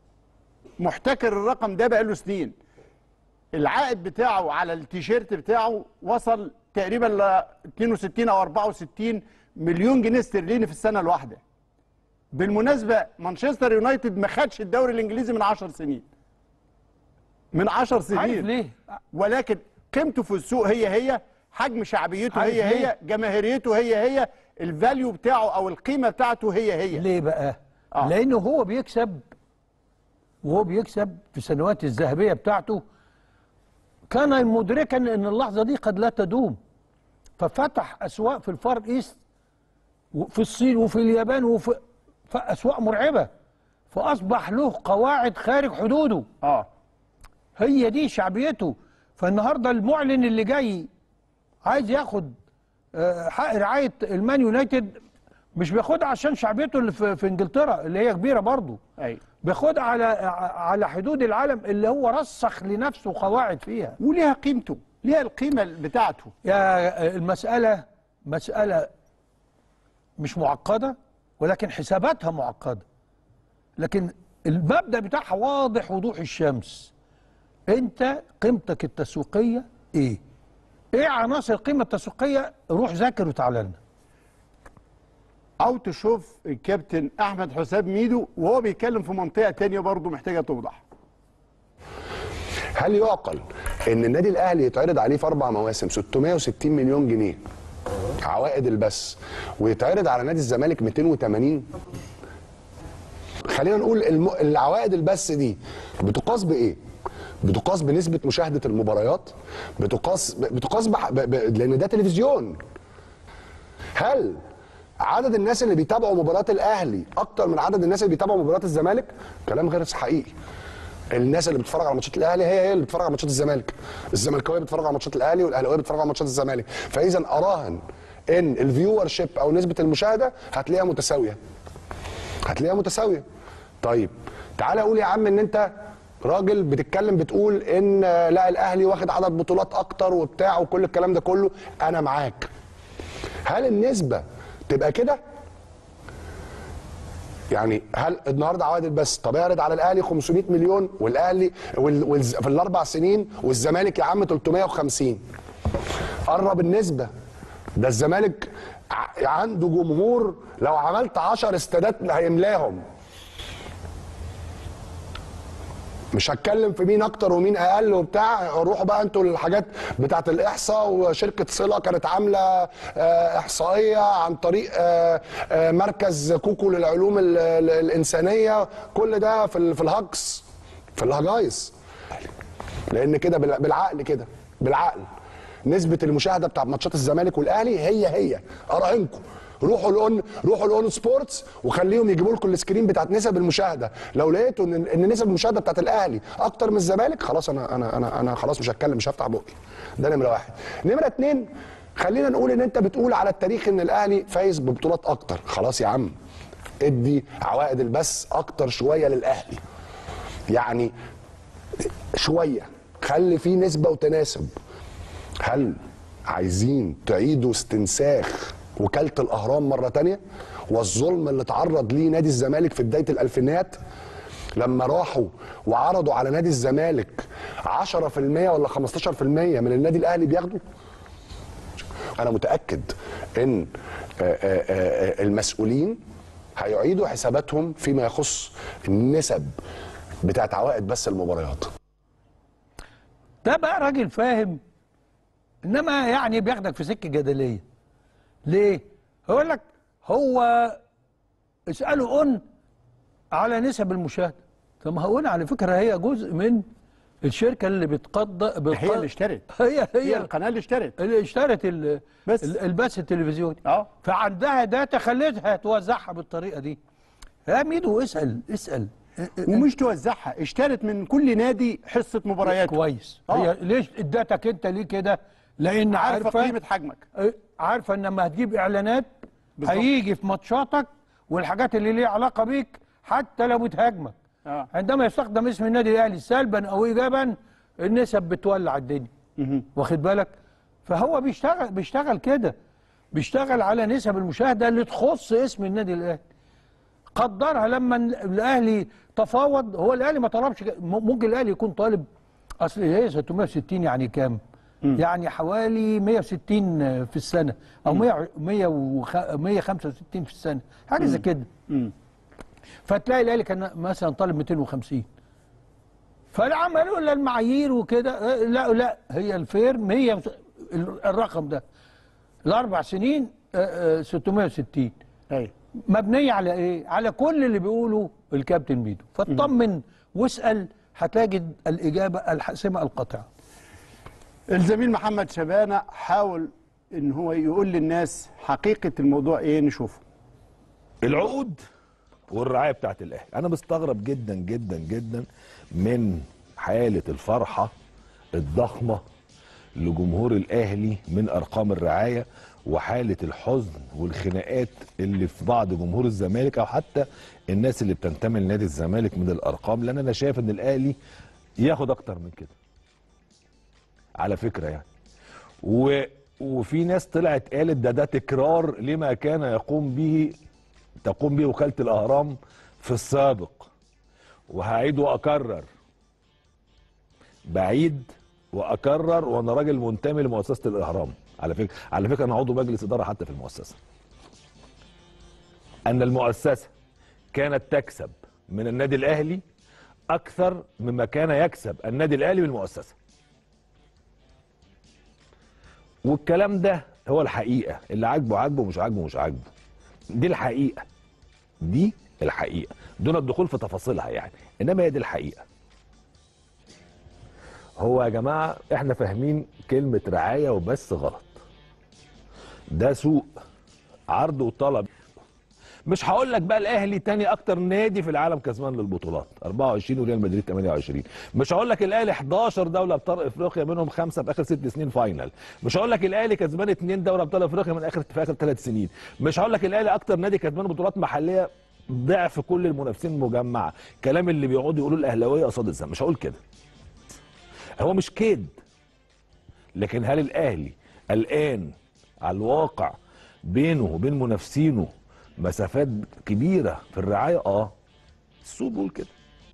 محتكر الرقم ده بقاله سنين العائد بتاعه على التيشيرت بتاعه وصل تقريبا ل 62 او 64 مليون جنيه استرليني في السنه الواحده بالمناسبه مانشستر يونايتد ما خدش الدوري الانجليزي من 10 سنين من 10 سنين عارف ليه؟ ولكن قيمته في السوق هي هي حجم شعبيته عارف هي هي ليه؟ جماهيريته هي هي الفاليو بتاعه او القيمه بتاعته هي هي ليه بقى؟ آه. لانه هو بيكسب وهو بيكسب في السنوات الذهبيه بتاعته كان مدركا ان اللحظه دي قد لا تدوم ففتح اسواق في الفار ايست وفي الصين وفي اليابان وفي في اسواق مرعبه فاصبح له قواعد خارج حدوده اه هي دي شعبيته فالنهارده المعلن اللي جاي عايز ياخد آه، حق رعايه المان يونايتد مش بياخدها عشان شعبيته اللي في, في انجلترا اللي هي كبيره برضه ايوه بياخدها على على حدود العالم اللي هو رسخ لنفسه قواعد فيها وليها قيمته ليها القيمه بتاعته يا المساله مساله مش معقده ولكن حساباتها معقده لكن المبدا بتاعها واضح وضوح الشمس انت قيمتك التسويقيه ايه ايه عناصر القيمه التسويقيه روح ذاكر وتعالى لنا او تشوف الكابتن احمد حسام ميدو وهو بيتكلم في منطقه تانية برضه محتاجه توضح هل يعقل ان النادي الاهلي يتعرض عليه في اربع مواسم 660 مليون جنيه عوائد البث ويتعرض على نادي الزمالك 280 خلينا نقول الم... العوائد البث دي بتقاس بايه بتقاس بنسبه مشاهده المباريات بتقاس بتقاس بح... ب... ب... لان ده تلفزيون هل عدد الناس اللي بيتابعوا مباريات الاهلي اكتر من عدد الناس اللي بيتابعوا مباريات الزمالك كلام غير حقيقي الناس اللي بتتفرج على ماتشات الاهلي هي هي اللي بتتفرج على ماتشات الزمالك الزملكاويه بتتفرج على ماتشات الاهلي والاهلاويه بتتفرج على ماتشات الزمالك فاذا اراهن ان الفيور شيب او نسبه المشاهده هتلاقيها متساويه هتلاقيها متساويه طيب تعالى قول يا عم ان انت راجل بتتكلم بتقول ان لا الاهلي واخد عدد بطولات اكتر وبتاع وكل الكلام ده كله انا معاك هل النسبه تبقى كده يعني هل النهارده عوائد بس طب اعرض على الاهلي 500 مليون والاهلي وال... وال... في الاربع سنين والزمالك يا عم 350 قرب النسبه ده الزمالك ع- عنده جمهور لو عملت 10 استادات هيملاهم مش هتكلم في مين اكتر ومين اقل وبتاع روحوا بقى انتوا الحاجات بتاعت الاحصاء وشركه صله كانت عامله آه، احصائيه عن طريق آه، آه، مركز كوكو للعلوم ال- ال- الانسانيه كل ده في ال- في الهجص في الهجايص لان كده بال- بالعقل كده بالعقل نسبه المشاهده بتاعت ماتشات الزمالك والاهلي هي هي اراهنكم روحوا الاون روحوا الاون سبورتس وخليهم يجيبوا لكم السكرين بتاعت نسب المشاهده لو لقيتوا ان ان نسب المشاهده بتاعت الاهلي اكتر من الزمالك خلاص انا انا انا انا خلاص مش هتكلم مش هفتح بقي ده نمره واحد نمره اتنين خلينا نقول ان انت بتقول على التاريخ ان الاهلي فايز ببطولات اكتر خلاص يا عم ادي عوائد البث اكتر شويه للاهلي يعني شويه خلي فيه نسبه وتناسب هل عايزين تعيدوا استنساخ وكالة الأهرام مرة تانية والظلم اللي تعرض ليه نادي الزمالك في بداية الألفينات لما راحوا وعرضوا على نادي الزمالك 10% ولا 15% من النادي الأهلي بياخدوا أنا متأكد إن آه، آه، آه، المسؤولين هيعيدوا حساباتهم فيما يخص النسب بتاعت عوائد بس المباريات ده بقى راجل فاهم انما يعني بياخدك في سكه جدليه ليه هقول لك هو اساله اون على نسب المشاهده طب ما هو على فكره هي جزء من الشركه اللي بتقضى هي اللي اشترت هي هي, هي القناه اللي اشترت اللي اشترت ال- بس. ال- البث التلفزيوني اه فعندها داتا خلتها توزعها بالطريقه دي يا ميدو اسال اسال ومش توزعها اشترت من كل نادي حصه مباريات كويس آه. هي ليش ادتك انت ليه كده لان عارفه عارفه قيمه حجمك اه، عارفه ان لما هتجيب اعلانات بالظبط. هيجي في ماتشاتك والحاجات اللي ليها علاقه بيك حتى لو بتهاجمك اه عندما يستخدم اسم النادي الاهلي سلبا او ايجابا النسب بتولع الدنيا واخد بالك فهو بيشتغل بيشتغل كده بيشتغل على نسب المشاهده اللي تخص اسم النادي الاهلي قدرها لما الاهلي تفاوض هو الاهلي ما طلبش ك- م- ممكن الاهلي يكون طالب اصل هي 660 يعني كام؟ يعني حوالي 160 في السنه او 100 100 وخ- 165 في السنه حاجه زي كده فتلاقي الاهلي كان مثلا طالب 250 فعملوا لها المعايير وكده اه، لا لا هي الفير 100 وس- ال- الرقم ده الاربع سنين اه، اه، 660 ايوه مبنيه على ايه؟ على كل اللي بيقوله الكابتن ميدو فاطمن واسال هتجد الاجابه الحاسمه القاطعه الزميل محمد شبانه حاول ان هو يقول للناس حقيقه الموضوع ايه نشوفه العقود والرعايه بتاعت الاهلي انا مستغرب جدا جدا جدا من حاله الفرحه الضخمه لجمهور الاهلي من ارقام الرعايه وحاله الحزن والخناقات اللي في بعض جمهور الزمالك او حتى الناس اللي بتنتمي لنادي الزمالك من الارقام لان انا شايف ان الاهلي ياخد اكتر من كده على فكره يعني و وفي ناس طلعت قالت ده ده تكرار لما كان يقوم به تقوم به وكاله الاهرام في السابق وهعيد واكرر بعيد واكرر وانا راجل منتمي لمؤسسه الاهرام على فكره على فكره انا عضو مجلس اداره حتى في المؤسسه ان المؤسسه كانت تكسب من النادي الاهلي اكثر مما كان يكسب النادي الاهلي من المؤسسه والكلام ده هو الحقيقه اللي عاجبه عاجبه مش عاجبه مش عاجبه دي الحقيقه دي الحقيقه دون الدخول في تفاصيلها يعني انما هي دي الحقيقه هو يا جماعه احنا فاهمين كلمه رعايه وبس غلط ده سوق عرض وطلب مش هقول لك بقى الاهلي تاني اكتر نادي في العالم كسبان للبطولات 24 وريال مدريد 28 مش هقول لك الاهلي 11 دوله ابطال افريقيا منهم خمسه في اخر ست سنين فاينل مش هقول لك الاهلي كسبان اثنين دوري ابطال افريقيا من اخر في اخر ثلاث سنين مش هقول لك الاهلي اكتر نادي كسبان بطولات محليه ضعف كل المنافسين مجمعه كلام اللي بيقعدوا يقولوا الاهلاويه قصاد الزمالك مش هقول كده هو مش كيد لكن هل الاهلي الان على الواقع بينه وبين منافسينه مسافات كبيره في الرعايه اه السوق بيقول كده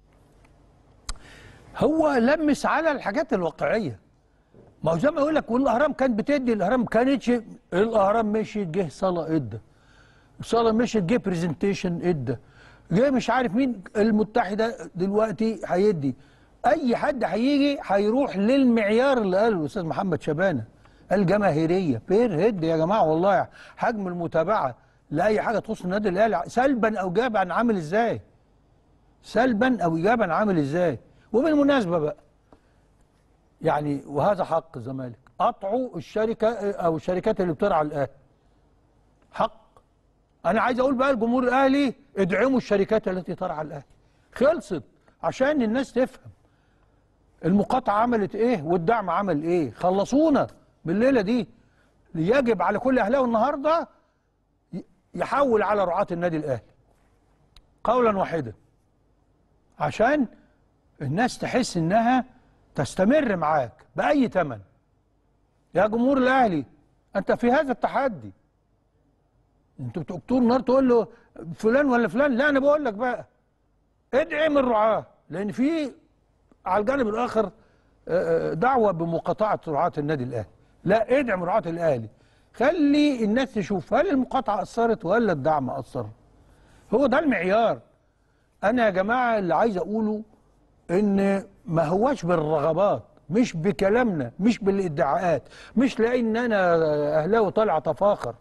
هو لمس على الحاجات الواقعيه ما هو زي ما يقول لك والاهرام كانت بتدي الاهرام ما كانتش الاهرام مشيت جه صلاه ادى صلاه مشيت جه برزنتيشن ادى جه مش عارف مين المتحده دلوقتي هيدي اي حد هيجي هيروح للمعيار اللي قاله الاستاذ محمد شبانه الجماهيريه بير هيد يا جماعه والله حجم المتابعه لاي حاجه تخص النادي الاهلي سلبا او ايجابا عامل ازاي سلبا او ايجابا عامل ازاي وبالمناسبه بقى يعني وهذا حق الزمالك قطعوا الشركه او الشركات اللي بترعى الاهلي حق انا عايز اقول بقى الجمهور الاهلي ادعموا الشركات التي ترعى الاهلي خلصت عشان الناس تفهم المقاطعه عملت ايه والدعم عمل ايه خلصونا بالليله دي يجب على كل اهلاوي النهارده يحول على رعاة النادي الاهلي قولا واحدا عشان الناس تحس انها تستمر معاك باي ثمن يا جمهور الاهلي انت في هذا التحدي انتوا بتقتلوا النهار تقول له فلان ولا فلان لا انا بقول لك بقى ادعم الرعاه لان في على الجانب الاخر دعوه بمقاطعه رعاه النادي الاهلي لا ادعم رعاه الاهلي خلي الناس تشوف هل المقاطعه اثرت ولا الدعم اثر هو ده المعيار انا يا جماعه اللي عايز اقوله ان ما هواش بالرغبات مش بكلامنا مش بالادعاءات مش لان انا اهلاوي طالع اتفاخر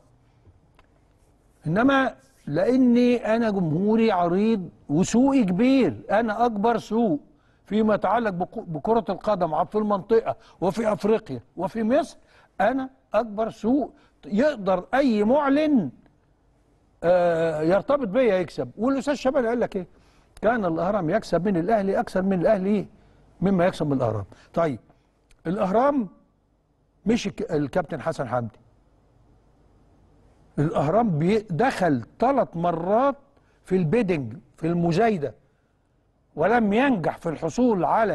انما لاني انا جمهوري عريض وسوقي كبير انا اكبر سوق فيما يتعلق بكره القدم في المنطقه وفي افريقيا وفي مصر انا اكبر سوق يقدر اي معلن آه يرتبط بيا يكسب والاستاذ شباب قال لك ايه كان الاهرام يكسب من الاهلي اكثر من الاهلي مما يكسب من الاهرام طيب الاهرام مش الكابتن حسن حمدي الاهرام دخل ثلاث مرات في البيدنج في المزايده ولم ينجح في الحصول على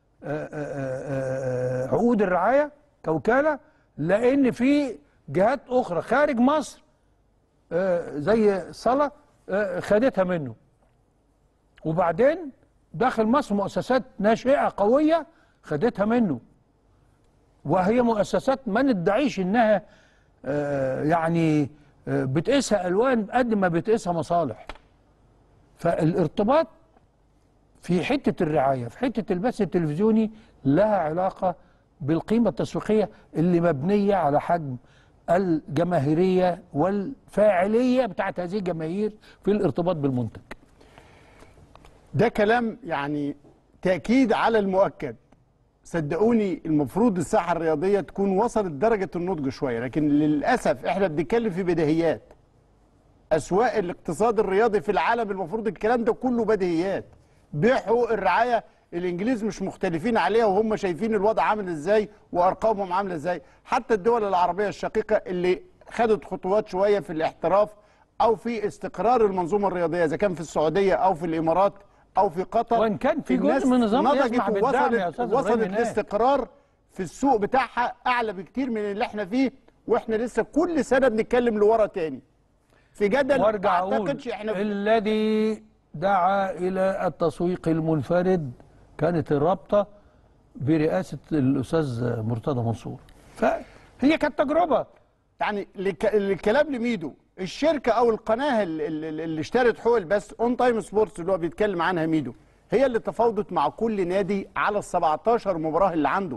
عقود الرعايه كوكاله لان في جهات اخرى خارج مصر زي صلاه خدتها منه وبعدين داخل مصر مؤسسات ناشئه قويه خدتها منه وهي مؤسسات ما ندعيش انها يعني بتقيسها الوان قد ما بتقيسها مصالح فالارتباط في حته الرعايه في حته البث التلفزيوني لها علاقه بالقيمه التسويقيه اللي مبنيه على حجم الجماهيريه والفاعليه بتاعت هذه الجماهير في الارتباط بالمنتج. ده كلام يعني تاكيد على المؤكد. صدقوني المفروض الساحه الرياضيه تكون وصلت درجه النضج شويه لكن للاسف احنا بنتكلم في بديهيات. اسواق الاقتصاد الرياضي في العالم المفروض الكلام ده كله بديهيات. بيع حقوق الرعايه الانجليز مش مختلفين عليها وهم شايفين الوضع عامل ازاي وارقامهم عامله ازاي حتى الدول العربيه الشقيقه اللي خدت خطوات شويه في الاحتراف او في استقرار المنظومه الرياضيه اذا كان في السعوديه او في الامارات او في قطر وإن كان في جزء الناس من نظام نضجت يسمح بالدعم يا ووصلت أستاذ وصلت إبراهيم هناك. لاستقرار في السوق بتاعها اعلى بكتير من اللي احنا فيه واحنا لسه كل سنه بنتكلم لورا تاني في جدل ما وارجع اقول اعتقدش احنا في الذي دعا الى التسويق المنفرد كانت الرابطه برئاسه الاستاذ مرتضى منصور فهي كانت تجربه يعني لك- الكلام لميدو الشركه او القناه اللي, اللي اللي اشترت حقوق البث اون تايم سبورتس اللي هو بيتكلم عنها ميدو هي اللي تفاوضت مع كل نادي على ال 17 مباراه اللي عنده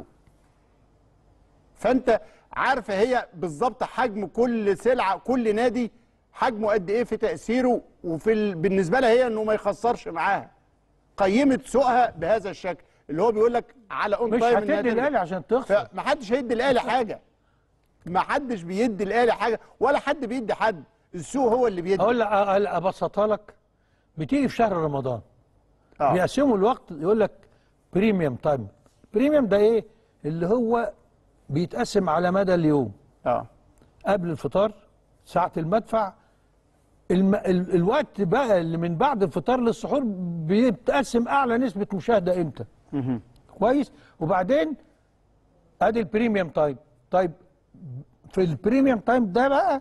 فانت عارفه هي بالظبط حجم كل سلعه كل نادي حجمه قد ايه في تاثيره وفي ال... بالنسبه لها هي انه ما يخسرش معاها قيمت سوقها بهذا الشكل اللي هو بيقول لك على اون مش تايم هتدي إنها الاهلي ترجع. عشان تخسر ما حدش هيدي الاهلي حاجه ما حدش بيدي الاهلي حاجه ولا حد بيدي حد السوق هو اللي بيدي اقول لك أقل- ابسطها لك بتيجي في شهر رمضان آه. بيقسموا الوقت يقول لك بريميوم تايم بريميوم ده ايه اللي هو بيتقسم على مدى اليوم اه قبل الفطار ساعة المدفع الم... ال... الوقت بقى اللي من بعد الفطار للسحور بيتقسم اعلى نسبة مشاهدة امتى كويس وبعدين ادي البريميوم تايم طيب في البريميوم تايم ده بقى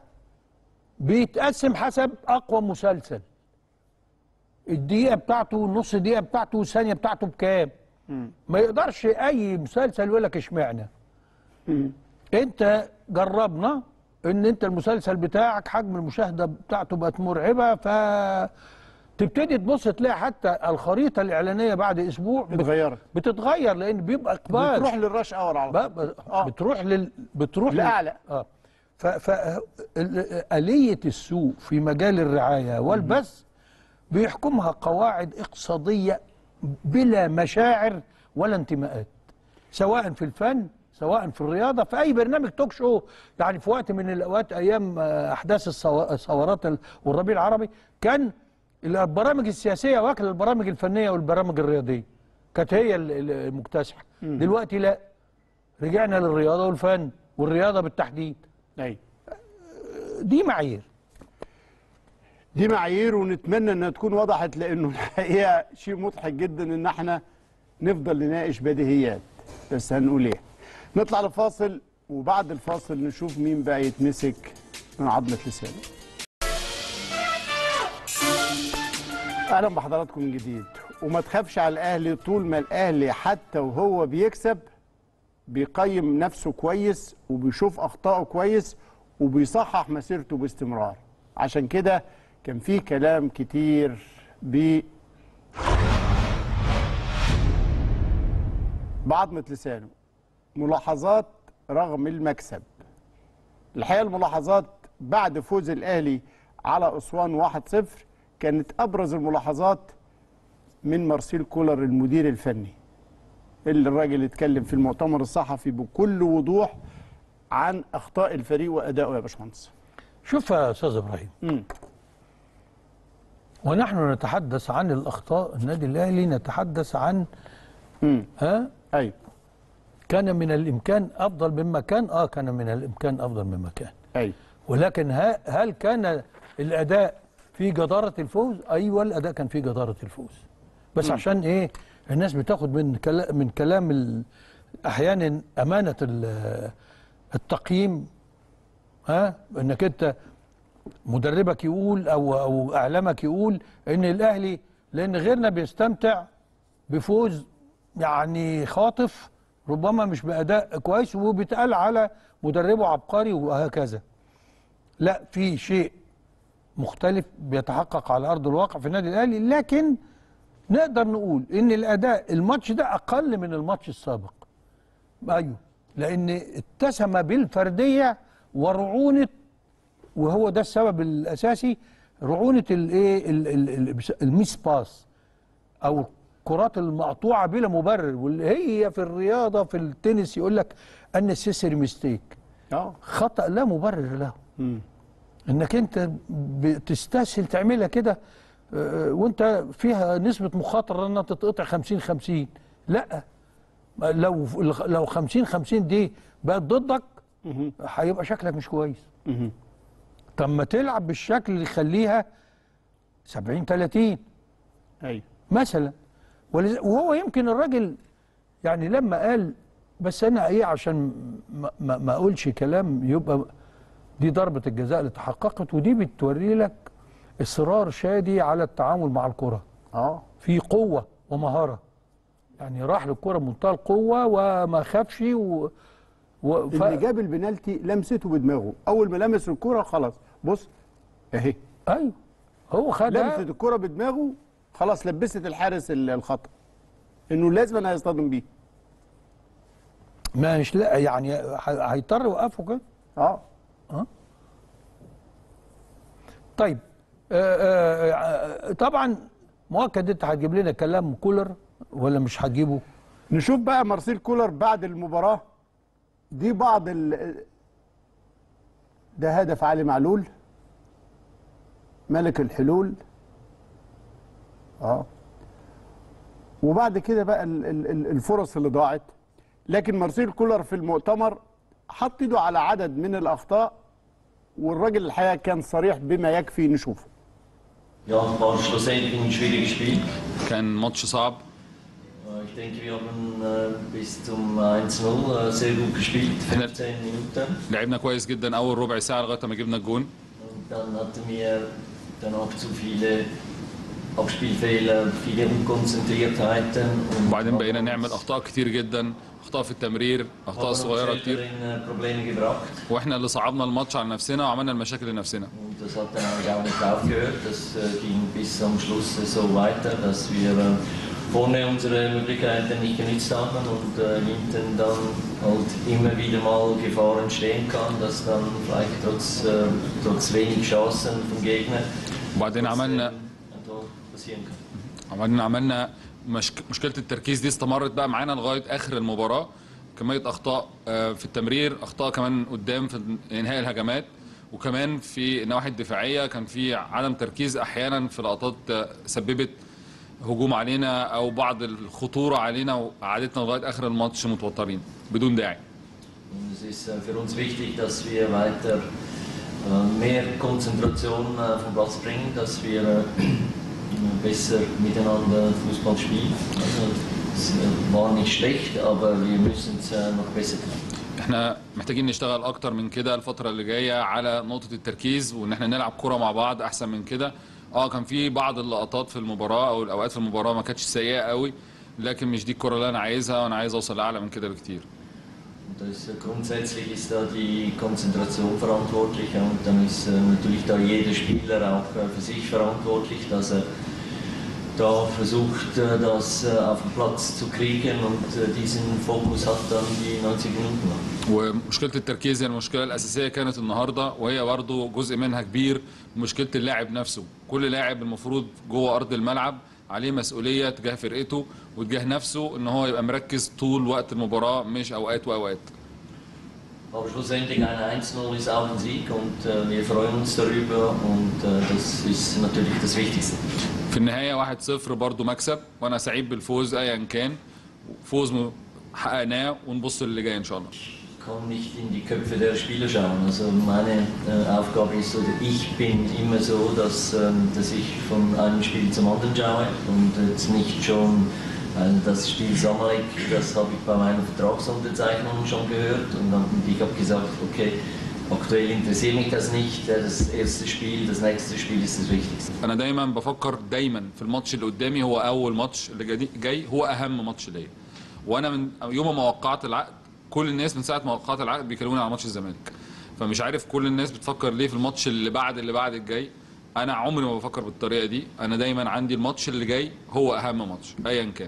بيتقسم حسب اقوى مسلسل الدقيقة بتاعته النص دقيقة بتاعته الثانية بتاعته بكام ما يقدرش اي مسلسل يقول لك اشمعنى انت جربنا ان انت المسلسل بتاعك حجم المشاهده بتاعته بقت مرعبه ف تبتدي تبص تلاقي حتى الخريطه الاعلانيه بعد اسبوع بت- اتغيرت بتتغير لان بيبقى اقبال بتروح للرش اور على بقى ب- بتروح لل بتروح لل- لأعلى. اه ف ف ال- آلية السوق في مجال الرعاية والبث بيحكمها قواعد اقتصادية بلا مشاعر ولا انتماءات سواء في الفن سواء في الرياضة في أي برنامج توك شو يعني في وقت من الأوقات أيام آه، أحداث الصوا- الثورات ال- والربيع العربي كان البرامج السياسية واكلة البرامج الفنية والبرامج الرياضية كانت هي ال- ال- المكتسحة مم. دلوقتي لا رجعنا للرياضة والفن والرياضة بالتحديد اي دي معايير دي معايير ونتمنى انها تكون وضحت لانه الحقيقه شيء مضحك جدا ان احنا نفضل نناقش بديهيات بس هنقول ايه نطلع لفاصل وبعد الفاصل نشوف مين بقى يتمسك من عظمه لسانه اهلا بحضراتكم من جديد وما تخافش على الاهلي طول ما الاهلي حتى وهو بيكسب بيقيم نفسه كويس وبيشوف اخطائه كويس وبيصحح مسيرته باستمرار عشان كده كان في كلام كتير ب بعضمة لسانه ملاحظات رغم المكسب الحقيقة الملاحظات بعد فوز الأهلي على أسوان 1-0 كانت أبرز الملاحظات من مارسيل كولر المدير الفني اللي الراجل اتكلم في المؤتمر الصحفي بكل وضوح عن أخطاء الفريق وأدائه يا باشمهندس شوف يا أستاذ إبراهيم ونحن نتحدث عن الأخطاء النادي الأهلي نتحدث عن ها أيوه كان من الإمكان أفضل مما كان آه كان من الإمكان أفضل مما كان أيوه ولكن ها هل كان الأداء في جدارة الفوز؟ أيوه الأداء كان في جدارة الفوز بس مم. عشان إيه الناس بتاخد من كلام من كلام ال- أحيانا أمانة ال- التقييم ها انك انت مدربك يقول او او اعلامك يقول ان الاهلي لان غيرنا بيستمتع بفوز يعني خاطف ربما مش باداء كويس وبيتقال على مدربه عبقري وهكذا لا في شيء مختلف بيتحقق على ارض الواقع في النادي الاهلي لكن نقدر نقول ان الاداء الماتش ده اقل من الماتش السابق ايوه لان اتسم بالفرديه ورعونه وهو ده السبب الاساسي رعونه الايه ال- ال- ال- الميس باس او الكرات المقطوعه بلا مبرر واللي هي في الرياضه في التنس يقول لك ان سيسري ميستيك اه خطا لا مبرر له انك انت بتستسهل تعملها كده آه، وانت فيها نسبه مخاطره انها تتقطع 50 50 لا لو لو 50 50 دي بقت ضدك هيبقى شكلك مش كويس طب ما تلعب بالشكل اللي يخليها 70 30 ايوه مثلا ولز- وهو يمكن الراجل يعني لما قال بس انا ايه عشان ما, ما, ما اقولش كلام يبقى دي ضربه الجزاء اللي تحققت ودي بتوري لك اصرار شادي على التعامل مع الكره اه في قوه ومهاره يعني راح للكره بمنتهى القوه وما خافش و... و... ف... اللي جاب البنالتي لمسته بدماغه اول ما لمس الكرة خلاص بص اهي ايوه هو خدها لمست الكرة بدماغه خلاص لبست الحارس ال- الخطأ انه لازم أنا هيصطدم بيه مش لا يعني ه- هيضطر يوقفه كده اه اه طيب آه آه آه طبعا مؤكد انت هتجيب لنا كلام كولر ولا مش هتجيبه نشوف بقى مارسيل كولر بعد المباراة دي بعض ال ده هدف علي معلول ملك الحلول اه وبعد كده بقى ال- ال- ال- الفرص اللي ضاعت لكن مارسيل كولر في المؤتمر حط ايده على عدد من الاخطاء والراجل الحقيقه كان صريح بما يكفي نشوفه Ja, war schlussendlich ein schwieriges Spiel. كان ماتش صعب Äh, Ich denke, wir haben äh, bis zum 1-0 äh, sehr gut gespielt, 15 Minuten. لعبنا كويس جدا اول ربع ساعه لغايه ما جبنا الجون Und dann hatten wir dann auch zu viele Abspielfehler, viele Unkonzentriertheiten. Und وبعدين بقينا نعمل اخطاء كتير جدا اخطاء في التمرير اخطاء haben uns صغيره selber كتير in äh, Probleme gebracht. واحنا اللي صعبنا الماتش على نفسنا وعملنا المشاكل لنفسنا Und das hat dann eigentlich auch nicht aufgehört. Das äh, ging bis am Schluss so weiter, dass wir äh, vorne unsere Möglichkeiten nicht genützt haben und äh, hinten dann halt immer wieder mal Gefahr entstehen kann, dass dann vielleicht trotz, äh, trotz wenig Chancen vom Gegner وبعدين عملنا ein Tor passieren kann. عملنا عملنا مشك... مشكله التركيز دي استمرت بقى معانا لغايه اخر المباراه كميه اخطاء آه، في التمرير اخطاء كمان قدام في انهاء الهجمات وكمان في النواحي الدفاعيه كان في عدم تركيز احيانا في لقطات آه، سببت هجوم علينا او بعض الخطوره علينا وقعدتنا لغايه اخر الماتش متوترين بدون داعي Und es ist äh, für uns wichtig, dass wir weiter äh, mehr Konzentration äh, vom Platz bringen, dass wir äh, besser miteinander Fußball spielen. Also, es äh, war nicht schlecht, aber wir müssen es äh, noch besser tun. احنا محتاجين نشتغل اكتر من كده الفتره اللي جايه على نقطه التركيز وان احنا نلعب كره مع بعض احسن من كده اه كان في بعض اللقطات في المباراه او الاوقات في المباراه ما كانتش سيئه قوي لكن مش دي الكره اللي انا عايزها وانا عايز اوصل اعلى من كده بكتير Und das, äh, grundsätzlich ist da die Konzentration verantwortlich und dann ist äh, natürlich da jeder Spieler auch äh, für sich verantwortlich, dass er da versucht, äh, das äh, auf den Platz zu kriegen und äh, diesen Fokus hat dann die 90 Minuten lang. ومشكله التركيز هي المشكله الاساسيه كانت النهارده وهي برضو جزء منها كبير مشكله اللاعب نفسه كل لاعب المفروض جوه ارض الملعب عليه مسؤوليه تجاه فرقته وتجاه نفسه ان هو يبقى مركز طول وقت المباراه مش اوقات واوقات Aber schlussendlich ein 1-0 ist auch ein Sieg und äh, wir freuen uns darüber und äh, das ist natürlich das Wichtigste. في النهايه 1-0 برضو مكسب وانا سعيد بالفوز ايا كان فوز م- حققناه ونبص للي جاي ان شاء الله Ich kann nicht in die Köpfe der Spieler schauen. Also meine äh, Aufgabe ist, oder ich bin immer so, dass, ähm, dass ich von einem Spiel zum anderen schaue und jetzt nicht schon äh, das Spiel Samalek, das habe ich bei meiner Vertragsunterzeichnung schon gehört und, dann, und ich habe gesagt, okay, aktuell interessiert mich das nicht, äh, das erste Spiel, das nächste Spiel ist das Wichtigste. انا دايما بفكر دايما في الماتش اللي قدامي هو اول ماتش اللي جاي- جاي هو اهم ماتش ليا وانا من يوم ما وقعت العقد كل الناس من ساعه ما وقعت العقد بيكلموني على ماتش الزمالك فمش عارف كل الناس بتفكر ليه في الماتش اللي بعد اللي بعد الجاي انا عمري ما بفكر بالطريقه دي انا دايما عندي الماتش اللي جاي هو اهم ماتش ايا كان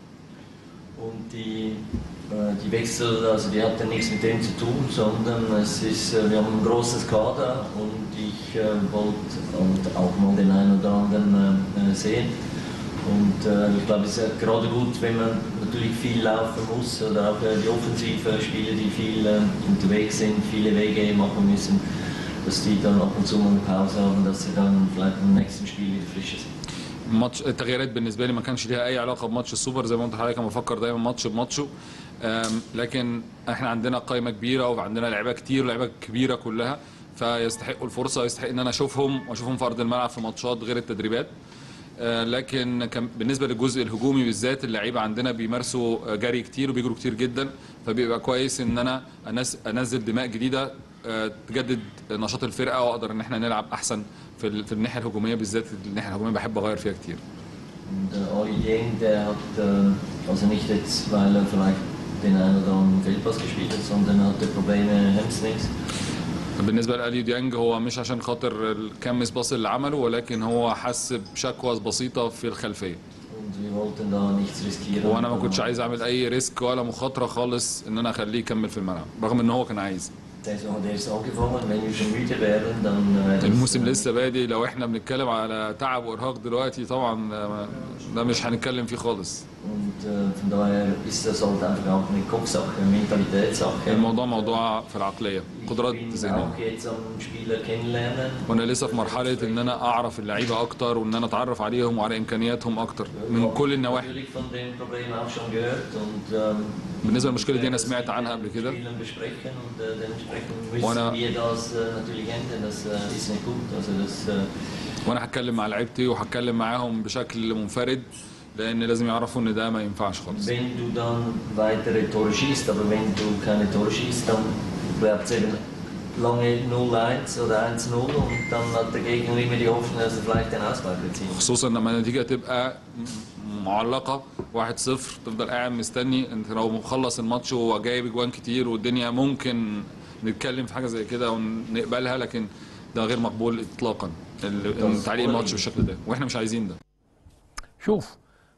Und die, äh, die Wechsel, also die hatten nichts mit dem zu tun, sondern es ist, äh, wir haben ein großes Kader und ich äh, wollte und auch mal den einen oder anderen äh, sehen. Und äh, ich glaube, es ist gerade gut, wenn man natürlich viel laufen muss oder auch äh, die Offensivspieler, die viel äh, unterwegs sind, viele Wege machen müssen, dass die dann ab und zu mal eine Pause haben, dass sie dann vielleicht im nächsten Spiel wieder frischer sind. ماتش التغييرات بالنسبه لي ما كانش ليها اي علاقه بماتش السوبر زي ما قلت لحضرتك انا بفكر دايما ماتش بماتشه أم، لكن احنا عندنا قائمه كبيره وعندنا لعيبه كتير لعيبه كبيره كلها فيستحقوا الفرصه ويستحق ان انا اشوفهم واشوفهم في ارض الملعب في ماتشات غير التدريبات آه، لكن كان بالنسبه للجزء الهجومي بالذات اللعيبه عندنا بيمارسوا آه، جري كتير وبيجروا كتير جدا فبيبقى كويس ان انا أنس- انزل دماء جديده آه، تجدد نشاط الفرقه واقدر ان احنا نلعب احسن في ال- في الناحيه الهجوميه بالذات الناحيه الهجوميه بحب اغير فيها كتير Und äh, Oli Dieng, der hat äh, also nicht jetzt, weil er vielleicht den einen oder anderen Fehlpass gespielt hat, sondern hatte Probleme Hamstrings. بالنسبه لاليو ديانج هو مش عشان خاطر الكم باص اللي عمله ولكن هو حس بشكوى بسيطه في الخلفيه Und wir wollten da nichts riskieren. وانا ما كنتش عايز اعمل اي ريسك ولا مخاطره خالص ان انا اخليه يكمل في الملعب رغم ان هو كان عايز Die Saison hat erst angefangen, wenn wir schon müde wären, dann wäre das, الموسم لسه بادي لو احنا بنتكلم على تعب وارهاق دلوقتي طبعا آه، ده مش هنتكلم فيه خالص Und äh, von daher ist das halt einfach auch eine Kopfsache, eine Mentalitätssache. الموضوع موضوع في العقليه قدرات ذهنيه Auch jetzt am Spieler kennenlernen. وانا لسه في مرحله ان انا اعرف اللعيبه اكتر وان انا اتعرف عليهم وعلى امكانياتهم اكتر من كل النواحي Natürlich von dem Problem auch schon gehört und ähm, بالنسبه للمشكله دي انا سمعت عنها قبل كده Spielern besprechen und äh, dementsprechend müssen وانا wir das äh, natürlich ändern. Das äh, ist nicht gut. Also das, äh, وانا هتكلم مع لعيبتي وهتكلم معاهم bشكل منفرد لان لازم يعرفوا ان ده ما ينفعش خالص wenn du dann weitere Tore schießt, aber wenn du keine Tore schießt, dann bleibt es eben lange 0-1 oder 1-0 und dann hat der Gegner immer die Hoffnung, dass er vielleicht den Ausgleich erzielt. خصوصا لما النتيجه تبقى معلقه 1-0 تفضل قاعد مستني انت لو مخلص الماتش وهو جايب اجوان كتير والدنيا ممكن نتكلم في حاجه زي كده ونقبلها لكن ده غير مقبول اطلاقا ال- إن تعليق الماتش بالشكل ده واحنا مش عايزين ده شوف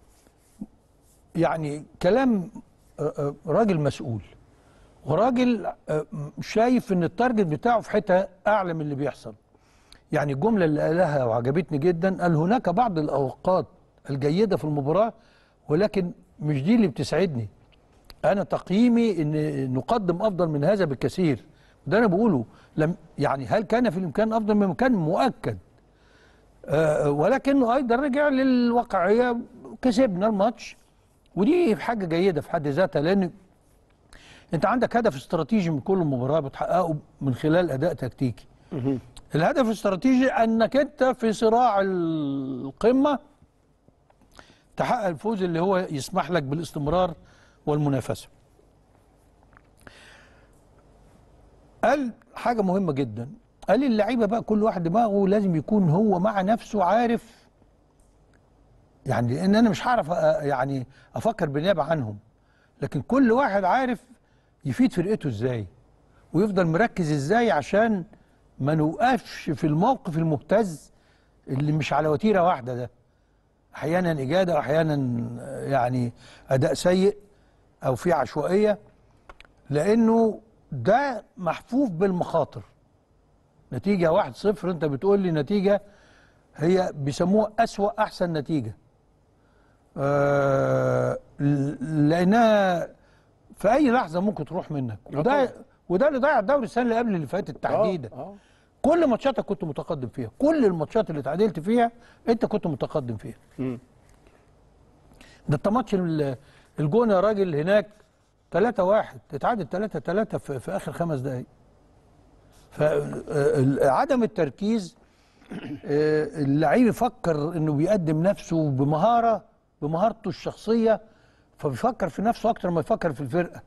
يعني كلام آه، آه، راجل مسؤول وراجل آه، شايف ان التارجت بتاعه في حته اعلى من اللي بيحصل يعني الجمله اللي قالها وعجبتني جدا قال هناك بعض الاوقات الجيده في المباراه ولكن مش دي اللي بتسعدني انا تقييمي ان نقدم افضل من هذا بكثير ده انا بقوله لم يعني هل كان في الامكان افضل من كان مؤكد آه، ولكنه ايضا رجع للواقعيه كسبنا الماتش ودي حاجه جيده في حد ذاتها لان انت عندك هدف استراتيجي من كل مباراه بتحققه من خلال اداء تكتيكي الهدف الاستراتيجي انك انت في صراع القمه تحقق الفوز اللي هو يسمح لك بالاستمرار والمنافسه قال حاجه مهمه جدا قال اللعيبه بقى كل واحد دماغه لازم يكون هو مع نفسه عارف يعني لان انا مش هعرف أ- يعني افكر بالنيابه عنهم لكن كل واحد عارف يفيد فرقته ازاي ويفضل مركز ازاي عشان ما نوقفش في الموقف المهتز اللي مش على وتيره واحده ده احيانا اجاده واحيانا يعني اداء سيء او في عشوائيه لانه ده محفوف بالمخاطر نتيجه واحد صفر انت بتقول لي نتيجه هي بيسموها اسوا احسن نتيجه آه لانها في اي لحظه ممكن تروح منك وده وده اللي ضيع الدوري السنه اللي قبل اللي فاتت تحديدا كل ماتشاتك كنت متقدم فيها كل الماتشات اللي اتعادلت فيها انت كنت متقدم فيها ده انت ماتش ال- الجون يا راجل هناك 3 1 اتعادل 3 3 في, في اخر خمس دقائق فعدم التركيز آه، اللعيب يفكر انه بيقدم نفسه بمهاره بمهارته الشخصيه فبيفكر في نفسه اكتر ما يفكر في الفرقه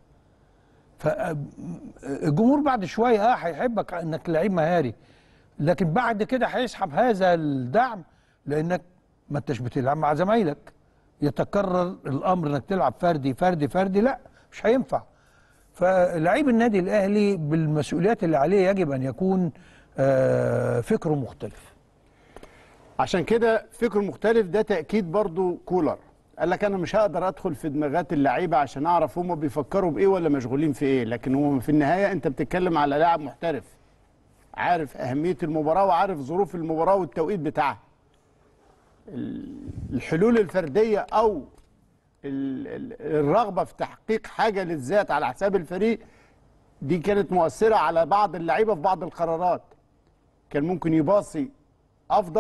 فالجمهور بعد شويه اه هيحبك انك لعيب مهاري لكن بعد كده هيسحب هذا الدعم لانك ما انتش بتلعب مع زمايلك يتكرر الامر انك تلعب فردي فردي فردي لا مش هينفع فلعيب النادي الاهلي بالمسؤوليات اللي عليه يجب ان يكون آه، فكره مختلف عشان كده فكر مختلف ده تأكيد برضو كولر قال لك انا مش هقدر ادخل في دماغات اللعيبه عشان اعرف هم بيفكروا بايه ولا مشغولين في ايه لكن هو في النهايه انت بتتكلم على لاعب محترف عارف اهميه المباراه وعارف ظروف المباراه والتوقيت بتاعها ال- الحلول الفرديه او ال- ال- الرغبه في تحقيق حاجه للذات على حساب الفريق دي كانت مؤثره على بعض اللعيبه في بعض القرارات كان ممكن يباصي افضل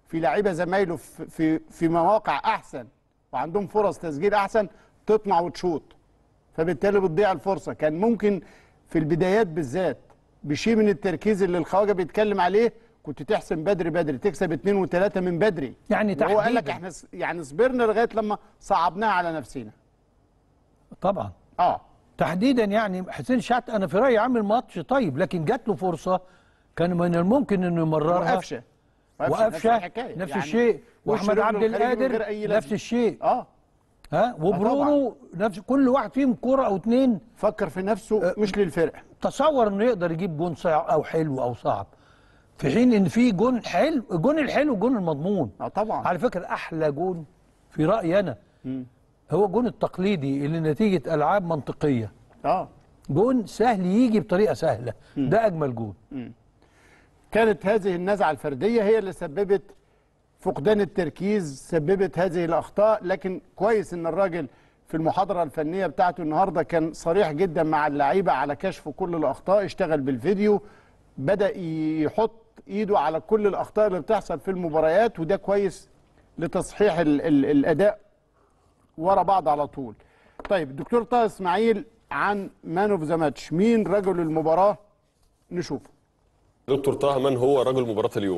في لعيبه زمايله في في في مواقع احسن وعندهم فرص تسجيل احسن تطمع وتشوط فبالتالي بتضيع الفرصه كان ممكن في البدايات بالذات بشيء من التركيز اللي الخواجه بيتكلم عليه كنت تحسم بدري بدري تكسب اثنين وثلاثه من بدري يعني هو قال لك تحديداً. احنا س- يعني صبرنا لغايه لما صعبناها على نفسنا طبعا اه تحديدا يعني حسين شحات انا في رايي عامل ماتش طيب لكن جات له فرصه كان من الممكن انه يمررها وقفشه وقفشه نفس وقفشه الحكاية. نفس يعني الشيء وش واحمد رجله عبد الخارجي من القادر غير أي نفس لازمة. الشيء اه ها وبرونو نفس كل واحد فيهم كرة او اتنين فكر في نفسه مش للفرقه تصور انه يقدر يجيب جون صعب او حلو او صعب في حين ان في جون حلو الجون الحلو جون المضمون اه طبعا على فكره احلى جون في رايي انا هو الجون التقليدي اللي نتيجه العاب منطقيه اه جون سهل يجي بطريقه سهله ده اجمل جون كانت هذه النزعه الفرديه هي اللي سببت فقدان التركيز سببت هذه الاخطاء لكن كويس ان الراجل في المحاضره الفنيه بتاعته النهارده كان صريح جدا مع اللعيبه على كشف كل الاخطاء اشتغل بالفيديو بدا يحط ايده على كل الاخطاء اللي بتحصل في المباريات وده كويس لتصحيح ال ال الاداء ورا بعض على طول طيب الدكتور طه اسماعيل عن مان اوف ذا ماتش مين رجل المباراه نشوفه دكتور طه من هو رجل مباراة اليوم؟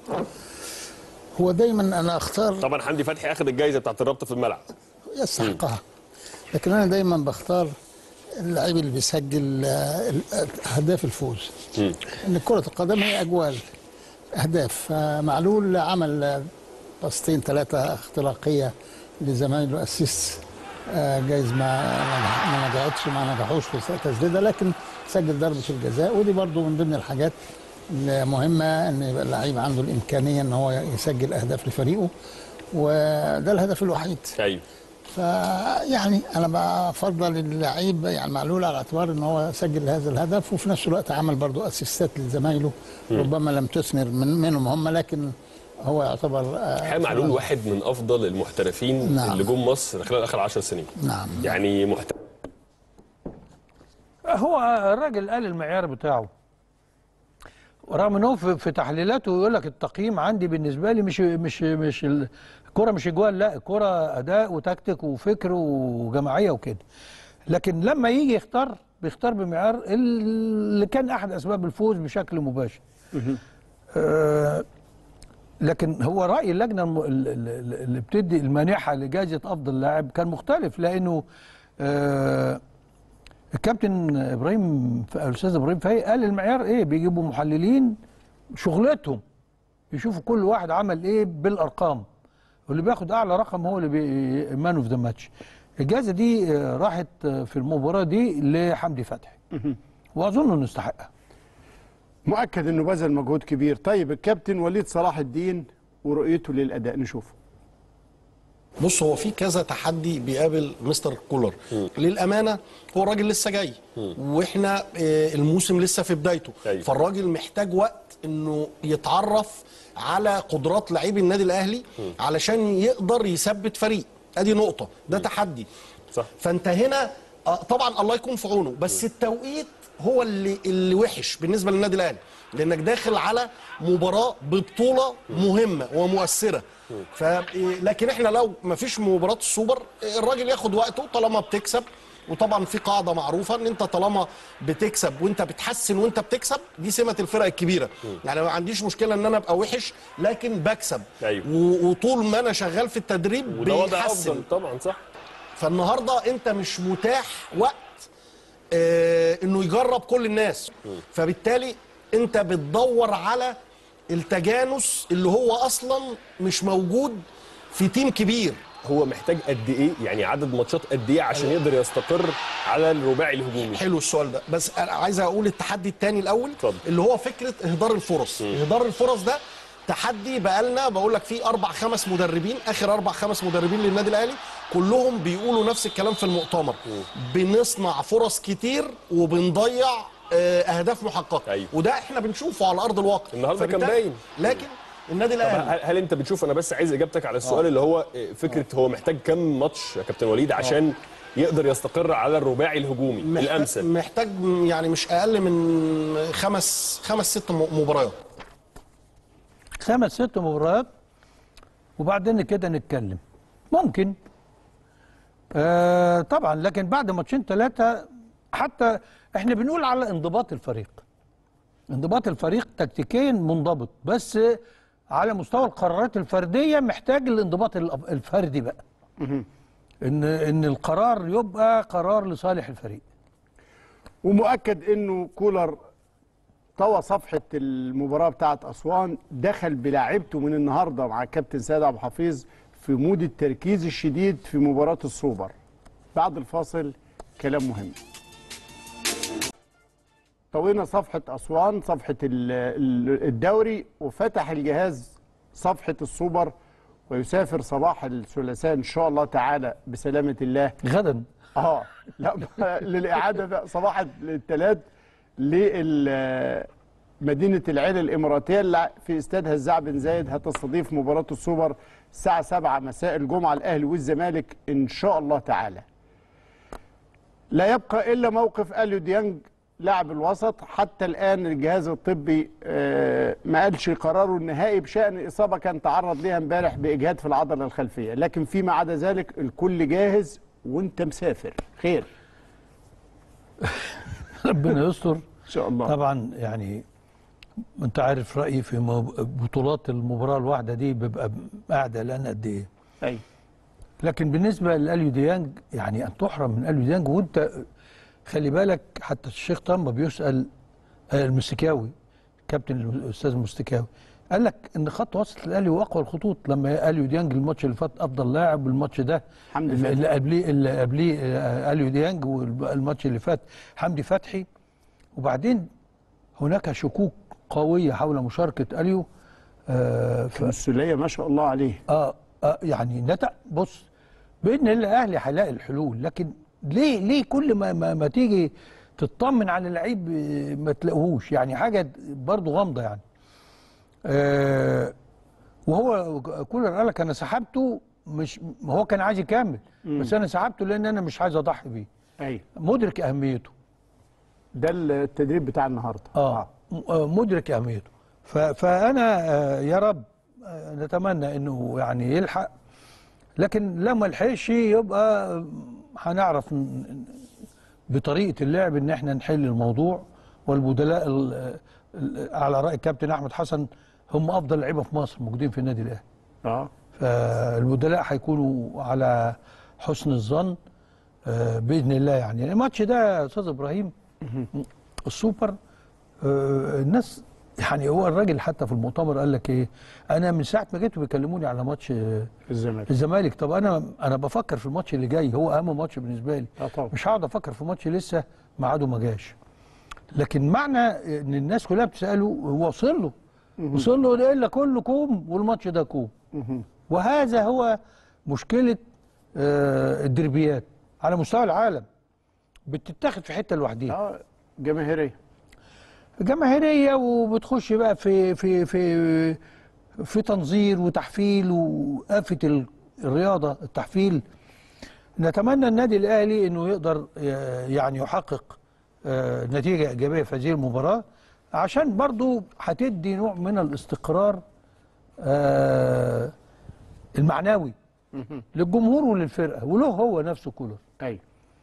هو دايما انا اختار طبعا حمدي فتحي اخذ الجائزة بتاعت الربط في الملعب يستحقها لكن انا دايما بختار اللعيب اللي بيسجل آه، ال- اهداف الفوز مم. ان كره القدم هي اجوال اهداف معلول عمل آه، باصتين ثلاثه اختراقيه لزمايله اسيست آه، جايز ما ما نجحتش ما نجحوش في تسديدها لكن سجل ضربه الجزاء ودي برضو من ضمن الحاجات المهمه ان يبقى اللعيب عنده الامكانيه ان هو يسجل اهداف لفريقه وده الهدف الوحيد ايوه فيعني انا بفضل اللعيب يعني معلول على اعتبار ان هو سجل هذا الهدف وفي نفس الوقت عمل برضو اسيستات لزمايله مم. ربما لم تثمر من منهم هم لكن هو يعتبر آه، حقيقة معلول واحد من افضل المحترفين نعم. اللي جم مصر خلال اخر 10 سنين نعم يعني محترف هو الراجل قال المعيار بتاعه رغم ان هو في في تحليلاته يقول لك التقييم عندي بالنسبه لي مش مش مش ال- الكره مش اجوال لا الكره اداء وتكتيك وفكر وجماعيه وكده لكن لما يجي يختار بيختار بمعيار اللي كان احد اسباب الفوز بشكل مباشر آه، لكن هو راي اللجنه الم- ال- ال- اللي بتدي المانحه لجائزه افضل لاعب كان مختلف لانه آه، الكابتن ابراهيم الاستاذ ابراهيم فايق قال المعيار ايه بيجيبوا محللين شغلتهم يشوفوا كل واحد عمل ايه بالارقام واللي بياخد اعلى رقم هو اللي بي مان اوف ذا ماتش الجائزه دي آه، راحت آه، في المباراه دي لحمدي فتحي واظن انه يستحقها مؤكد انه بذل مجهود كبير طيب الكابتن وليد صلاح الدين ورؤيته للاداء نشوفه بص هو في كذا تحدي بيقابل مستر كولر للامانه هو الراجل لسه جاي واحنا آه، الموسم لسه في بدايته فالراجل محتاج وقت انه يتعرف على قدرات لعيب النادي الاهلي علشان يقدر يثبت فريق ادي نقطه ده تحدي صح فانت هنا آه، طبعا الله يكون في عونه بس التوقيت هو اللي اللي وحش بالنسبه للنادي الاهلي لانك داخل على مباراه ببطوله مهمه ومؤثره ف لكن احنا لو ما فيش مباراه السوبر الراجل ياخد وقته طالما بتكسب وطبعا في قاعده معروفه ان انت طالما بتكسب وانت بتحسن وانت بتكسب دي سمه الفرق الكبيره يعني ما عنديش مشكله ان انا ابقى وحش لكن بكسب أيوة. و- وطول ما انا شغال في التدريب وده وضع بيحسن افضل طبعا صح فالنهارده انت مش متاح وقت آه انه يجرب كل الناس فبالتالي انت بتدور على التجانس اللي هو اصلا مش موجود في تيم كبير هو محتاج قد ايه يعني عدد ماتشات قد ايه عشان يقدر يستقر على الرباعي الهجومي حلو السؤال ده بس انا عايز اقول التحدي الثاني الاول اللي هو فكره اهدار الفرص اهدار الفرص ده تحدي بقالنا بقول لك في اربع خمس مدربين اخر اربع خمس مدربين للنادي الاهلي كلهم بيقولوا نفس الكلام في المؤتمر بنصنع فرص كتير وبنضيع آه، اهداف محققه أيوة. وده احنا بنشوفه على ارض الواقع النهارده كان فبالتالي- باين لكن النادي طب الاهلي هل, هل انت بتشوف انا بس عايز اجابتك على السؤال آه. اللي هو فكره هو محتاج كم ماتش يا كابتن وليد عشان يقدر يستقر على الرباعي الهجومي محتاج- الامثل محتاج يعني مش اقل من خمس خمس ست م- مباريات خمس ست مباريات وبعدين كده نتكلم ممكن آه طبعا لكن بعد ماتشين ثلاثه حتى احنا بنقول على انضباط الفريق انضباط الفريق تكتيكيا منضبط بس على مستوى القرارات الفرديه محتاج الانضباط الأف- الفردي بقى ان ان القرار يبقى قرار لصالح الفريق ومؤكد انه كولر طوى صفحه المباراه بتاعه اسوان دخل بلاعيبته من النهارده مع الكابتن سيد عبد الحفيظ في مود التركيز الشديد في مباراه السوبر بعد الفاصل كلام مهم طوينا صفحه اسوان صفحه ال- ال- الدوري وفتح الجهاز صفحه السوبر ويسافر صباح الثلاثاء ان شاء الله تعالى بسلامه الله غدا اه لا للاعاده بقى صباح الثلاث لمدينه العيله الاماراتيه اللي في استاد هزاع بن زايد هتستضيف مباراه السوبر الساعه 7 مساء الجمعه الاهلي والزمالك ان شاء الله تعالى لا يبقى الا موقف اليو ديانج لاعب الوسط حتى الان الجهاز الطبي آه، ما قالش قراره النهائي بشان اصابه كان تعرض ليها امبارح باجهاد في العضله الخلفيه لكن فيما عدا ذلك الكل جاهز وانت مسافر خير ربنا يستر ان شاء الله طبعا يعني انت عارف رايي في مب- بطولات المباراه الواحده دي بيبقى قاعده لان قد ايه ايوه لكن بالنسبه لاليو ديانج يعني ان تحرم من اليو ديانج وانت خلي بالك حتى الشيخ طنبا بيسال آه، المستكاوي كابتن الاستاذ المستكاوي قال لك ان خط وسط الاهلي هو اقوى الخطوط لما اليو ديانج الماتش اللي فات افضل لاعب والماتش ده حمدي اللي فتحي. قبليه اللي قبليه آه، اليو ديانج والماتش اللي فات حمدي فتحي وبعدين هناك شكوك قويه حول مشاركه اليو آه ف... السوليه ما شاء الله عليه اه, آه يعني نتع بص باذن الله الاهلي هيلاقي الحلول لكن ليه ليه كل ما ما, ما تيجي تطمن على اللعيب آه، ما تلاقوهوش يعني حاجه برضه غامضه يعني آه وهو كولر قال لك انا سحبته مش هو كان عايز يكمل بس انا سحبته لان انا مش عايز اضحي بيه ايوه مدرك اهميته ده التدريب بتاع النهارده اه م- آه، مدرك اهميته ف- فانا آه، يا رب آه، نتمنى انه يعني يلحق لكن لما لحقش يبقى آه، هنعرف ن- ن- بطريقه اللعب ان احنا نحل الموضوع والبدلاء ال- ال- على راي الكابتن احمد حسن هم افضل لعيبه في مصر موجودين في النادي الاهلي اه فالبدلاء هيكونوا على حسن الظن آه، باذن الله يعني الماتش ده يا استاذ ابراهيم السوبر آه، الناس يعني هو الراجل حتى في المؤتمر قال لك ايه انا من ساعه ما جيتوا بيكلموني على ماتش آه، الزمالك الزمالك طب انا انا بفكر في الماتش اللي جاي هو اهم ماتش بالنسبه لي اه طبعا مش هقعد افكر في ماتش لسه ميعاده ما جاش لكن معنى ان الناس كلها بتساله هو وصل له وصل له ده الا كله كوم والماتش ده كوم وهذا هو مشكله آه، الدربيات على مستوى العالم بتتاخد في حته لوحديها اه جماهيريه جماهيريه وبتخش بقى في في في في تنظير وتحفيل وآفة ال- الرياضه التحفيل نتمنى النادي الاهلي انه يقدر ي- يعني يحقق آه، نتيجه ايجابيه في هذه المباراه عشان برضو هتدي نوع من الاستقرار آه، المعنوي للجمهور وللفرقه وله هو نفسه كولر ايوه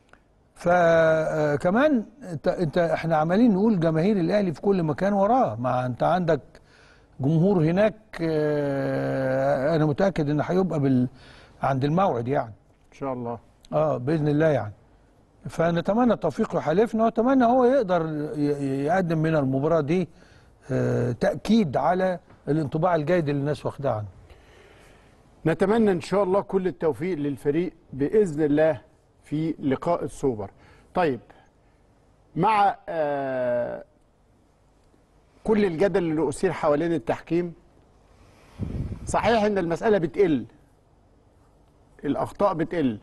فكمان انت انت احنا عمالين نقول جماهير الاهلي في كل مكان وراه ما انت عندك جمهور هناك آه، انا متاكد ان هيبقى بال عند الموعد يعني ان شاء الله اه باذن الله يعني فنتمنى التوفيق لحالفنا واتمنى هو يقدر ي- يقدم من المباراه دي آه، تاكيد على الانطباع الجيد اللي الناس واخداه عنه نتمنى ان شاء الله كل التوفيق للفريق باذن الله في لقاء السوبر طيب مع آه كل الجدل اللي اثير حوالين التحكيم صحيح ان المساله بتقل الاخطاء بتقل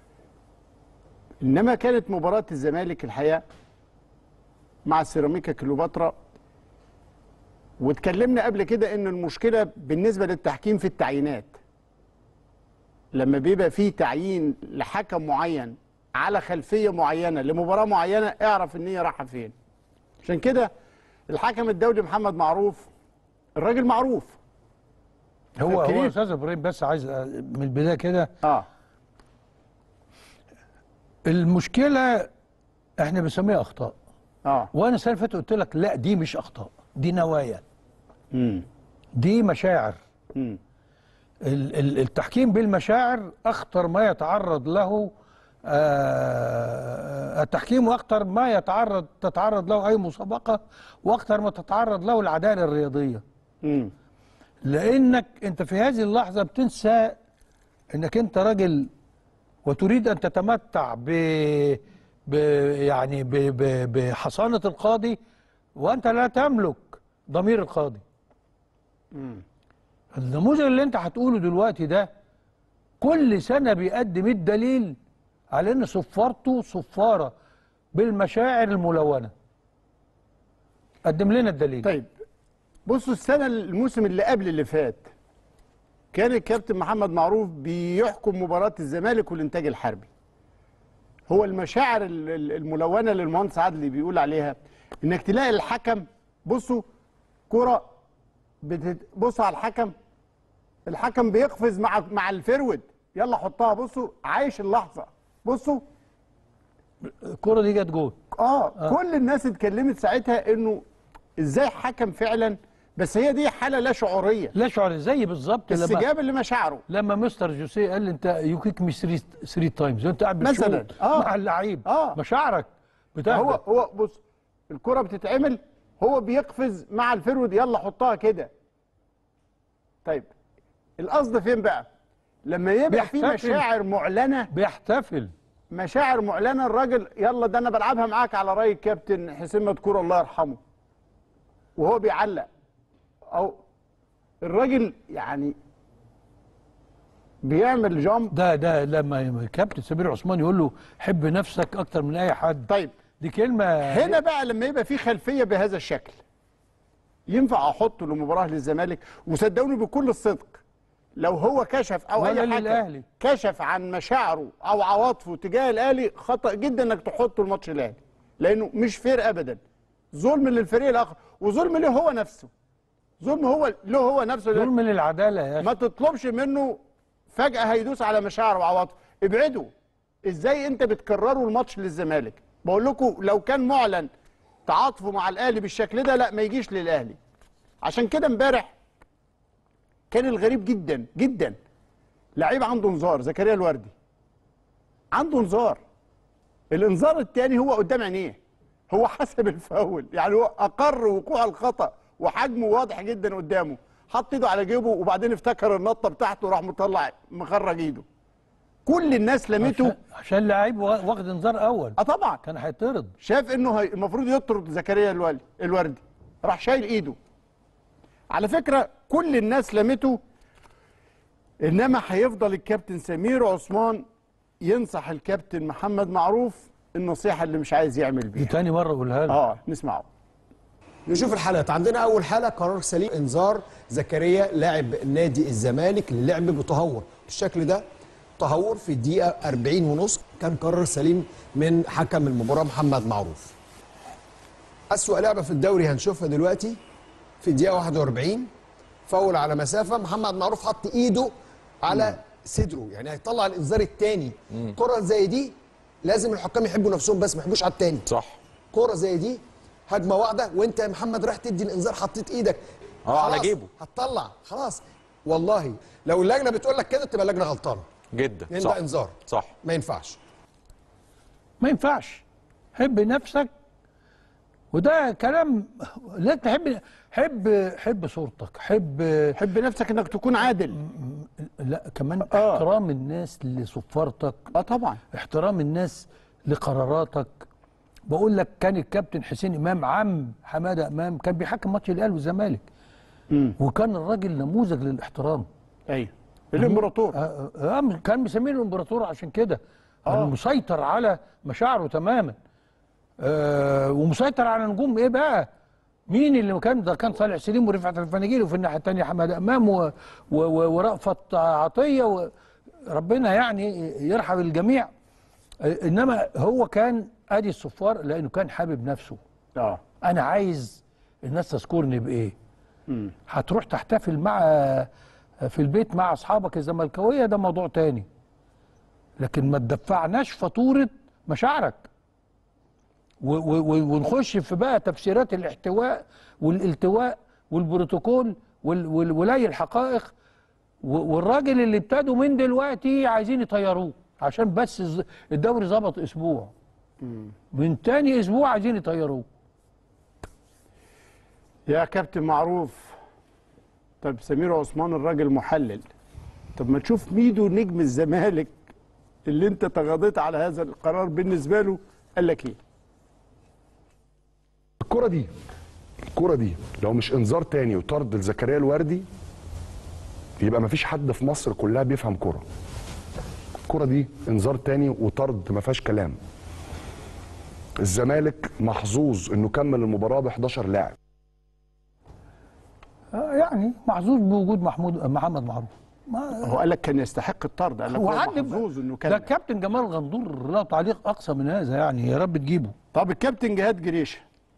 انما كانت مباراه الزمالك الحقيقه مع سيراميكا كليوباترا واتكلمنا قبل كده ان المشكله بالنسبه للتحكيم في التعيينات لما بيبقى فيه تعيين لحكم معين على خلفيه معينه لمباراه معينه اعرف ان هي رايحه فين عشان كده الحكم الدولي محمد معروف الراجل معروف هو هو فاكرين؟ استاذ ابراهيم بس عايز أ- من البدايه كده اه المشكله احنا بنسميها اخطاء اه وانا السنه اللي فاتت قلت لك لا دي مش اخطاء دي نوايا امم دي مشاعر امم ال- ال- التحكيم بالمشاعر اخطر ما يتعرض له آه، التحكيم واخطر ما يتعرض تتعرض له اي مسابقه واخطر ما تتعرض له العداله الرياضيه امم لانك انت في هذه اللحظه بتنسى انك انت راجل وتريد ان تتمتع ب, ب يعني ب ب بحصانه القاضي وانت لا تملك ضمير القاضي امم النموذج اللي انت هتقوله دلوقتي ده كل سنه بيقدم الدليل على ان صفارته صفاره بالمشاعر الملونه قدم لنا الدليل طيب بصوا السنه الموسم اللي قبل اللي فات كان الكابتن محمد معروف بيحكم مباراه الزمالك والانتاج الحربي هو المشاعر ال- ال- الملونه اللي المهندس عادل بيقول عليها انك تلاقي الحكم بصوا كره بتبص على الحكم الحكم بيقفز مع مع الفرود يلا حطها بصوا عايش اللحظه بصوا الكره دي جت جول آه, اه كل الناس اتكلمت ساعتها انه ازاي حكم فعلا بس هي دي حاله لا شعوريه لا شعور زي بالظبط لما استجابه لمشاعره لما مستر جوسيه قال لي انت يو كيك مي 3 3 تايمز وانت قاعد بتشوط مثلاً. آه. مع اللعيب آه. مشاعرك بتهدى هو هو بص الكره بتتعمل هو بيقفز مع الفرود يلا حطها كده طيب القصد فين بقى لما يبقى في بيحتفل. مشاعر معلنه بيحتفل مشاعر معلنه الراجل يلا ده انا بلعبها معاك على راي الكابتن حسين مدكور الله يرحمه وهو بيعلق او الراجل يعني بيعمل جامب ده ده لما كابتن سمير عثمان يقول له حب نفسك اكتر من اي حد طيب دي كلمه هنا بقى لما يبقى في خلفيه بهذا الشكل ينفع احطه لمباراه للزمالك وصدقوني بكل الصدق لو هو كشف او ولا اي حاجه للأهلي. كشف عن مشاعره او عواطفه تجاه الاهلي خطا جدا انك تحطه الماتش الاهلي لانه مش فير ابدا ظلم للفريق الاخر وظلم له هو نفسه ظلم هو له هو نفسه ظلم للعداله يا ما تطلبش منه فجاه هيدوس على مشاعره وعواطفه ابعده ازاي انت بتكرروا الماتش للزمالك بقول لكم لو كان معلن تعاطفه مع الاهلي بالشكل ده لا ما يجيش للاهلي عشان كده امبارح كان الغريب جدا جدا لعيب عنده انذار زكريا الوردي عنده انذار الانذار الثاني هو قدام عينيه هو حسب الفاول يعني هو اقر وقوع الخطا وحجمه واضح جدا قدامه حط ايده على جيبه وبعدين افتكر النطه بتاعته راح مطلع مخرج ايده كل الناس لمته عشان- عشان لعيب وا- واخد انذار اول اه طبعا كان هيطرد شاف انه هي المفروض يطرد زكريا الوالي الوردي راح شايل ايده على فكره كل الناس لمته انما هيفضل الكابتن سمير عثمان ينصح الكابتن محمد معروف النصيحه اللي مش عايز يعمل دي بيها تاني مره اقولها له اه نسمعه نشوف الحالات عندنا اول حاله قرار سليم انذار زكريا لاعب نادي الزمالك للعب بتهور بالشكل ده تهور في الدقيقه 40 ونص كان قرار سليم من حكم المباراه محمد معروف اسوا لعبه في الدوري هنشوفها دلوقتي في الدقيقه 41 فاول على مسافه محمد معروف حط ايده على صدره يعني هيطلع الانذار الثاني كره زي دي لازم الحكام يحبوا نفسهم بس ما يحبوش على الثاني صح كرة زي دي هجمة واحدة وانت يا محمد راح تدي الانذار حطيت ايدك اه على خلاص، جيبه. هتطلع خلاص والله لو اللجنة بتقول لك كده تبقى اللجنة غلطانة جدا لان صح ده انذار صح ما ينفعش ما ينفعش حب نفسك وده كلام لا تحب حب حب صورتك حب حب نفسك انك تكون عادل لا كمان آه. احترام الناس لصفارتك اه طبعا احترام الناس لقراراتك بقول لك كان الكابتن حسين امام عم حماده امام كان بيحكم ماتش الاهلي والزمالك وكان الراجل نموذج للاحترام ايوه الامبراطور آه آه كان مسميه الامبراطور عشان كده آه. مسيطر على مشاعره تماما آه ومسيطر على نجوم ايه بقى مين اللي كان ده كان صالح سليم ورفعت الفناجيل وفي الناحيه الثانيه حماد امام و- و- و- ورأفت عطيه وربنا يعني يرحم الجميع آه، انما هو كان ادي الصفار لانه كان حابب نفسه اه انا عايز الناس تذكرني بايه هتروح تحتفل مع في البيت مع اصحابك الزملكاويه ده موضوع تاني لكن ما تدفعناش فاتوره مشاعرك و- و- و- ونخش في بقى تفسيرات الاحتواء والالتواء والبروتوكول وال- وال- ولاي الحقائق و- والراجل اللي ابتدوا من دلوقتي عايزين يطيروه عشان بس الز- الدوري ظبط اسبوع من تاني اسبوع عايزين يطيروه يا كابتن معروف طب سمير عثمان الراجل محلل طب ما تشوف ميدو نجم الزمالك اللي انت تغاضيت على هذا القرار بالنسبه له قال لك ايه الكرة دي الكرة دي لو مش انذار تاني وطرد لزكريا الوردي يبقى مفيش حد في مصر كلها بيفهم كرة الكرة دي انذار تاني وطرد ما فيهاش كلام الزمالك محظوظ انه كمل المباراة ب 11 لاعب آه، يعني محظوظ بوجود محمود محمد معروف هو قال لك كان يستحق الطرد قال لك هو هو حد محظوظ انه ده كان الكابتن جمال غندور له تعليق اقصى من هذا يعني يا رب تجيبه طب الكابتن جهاد جريشه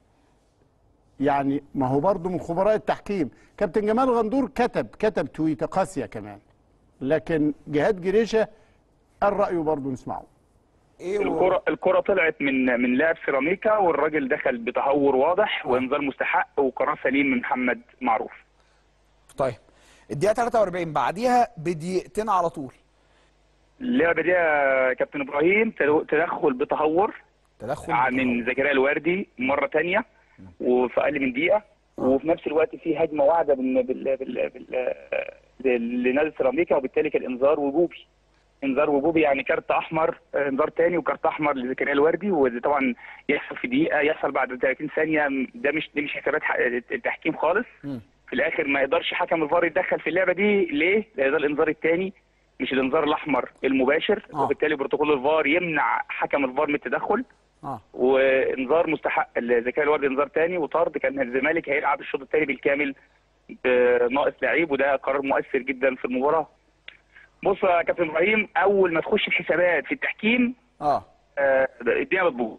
يعني ما هو برضه من خبراء التحكيم كابتن جمال غندور كتب كتب تويته قاسيه كمان لكن جهاد جريشه قال رايه برضه نسمعه الكرة الكرة طلعت من من لاعب سيراميكا والراجل دخل بتهور واضح وانذار مستحق وقرار سليم من محمد معروف طيب الدقيقه 43 بعديها بدقيقتين على طول اللعبة دي يا كابتن ابراهيم تدو- تدخل بتهور تدخل من زكريا الوردي مرة تانية وفي اقل من دقيقة وفي نفس الوقت في هجمة واحدة بال بال بال بال لنادي سيراميكا وبالتالي كان انذار وجوبي انذار وجوبي يعني كارت احمر آه، انذار تاني وكارت احمر لزكريا الوردي وده طبعا يحصل في دقيقه يحصل بعد 30 ثانيه ده مش دي مش حسابات ح- التحكيم خالص في الاخر ما يقدرش حكم الفار يتدخل في اللعبه دي ليه؟ لان ده الانذار الثاني مش الانذار الاحمر المباشر آه. وبالتالي بروتوكول الفار يمنع حكم الفار من التدخل اه وانذار مستحق لزكريا الوردي انذار تاني وطرد كان الزمالك هيلعب الشوط الثاني بالكامل بناقص لعيب وده قرار مؤثر جدا في المباراه بص يا كابتن ابراهيم اول ما تخش الحسابات في التحكيم اه آه، الدنيا بتبوظ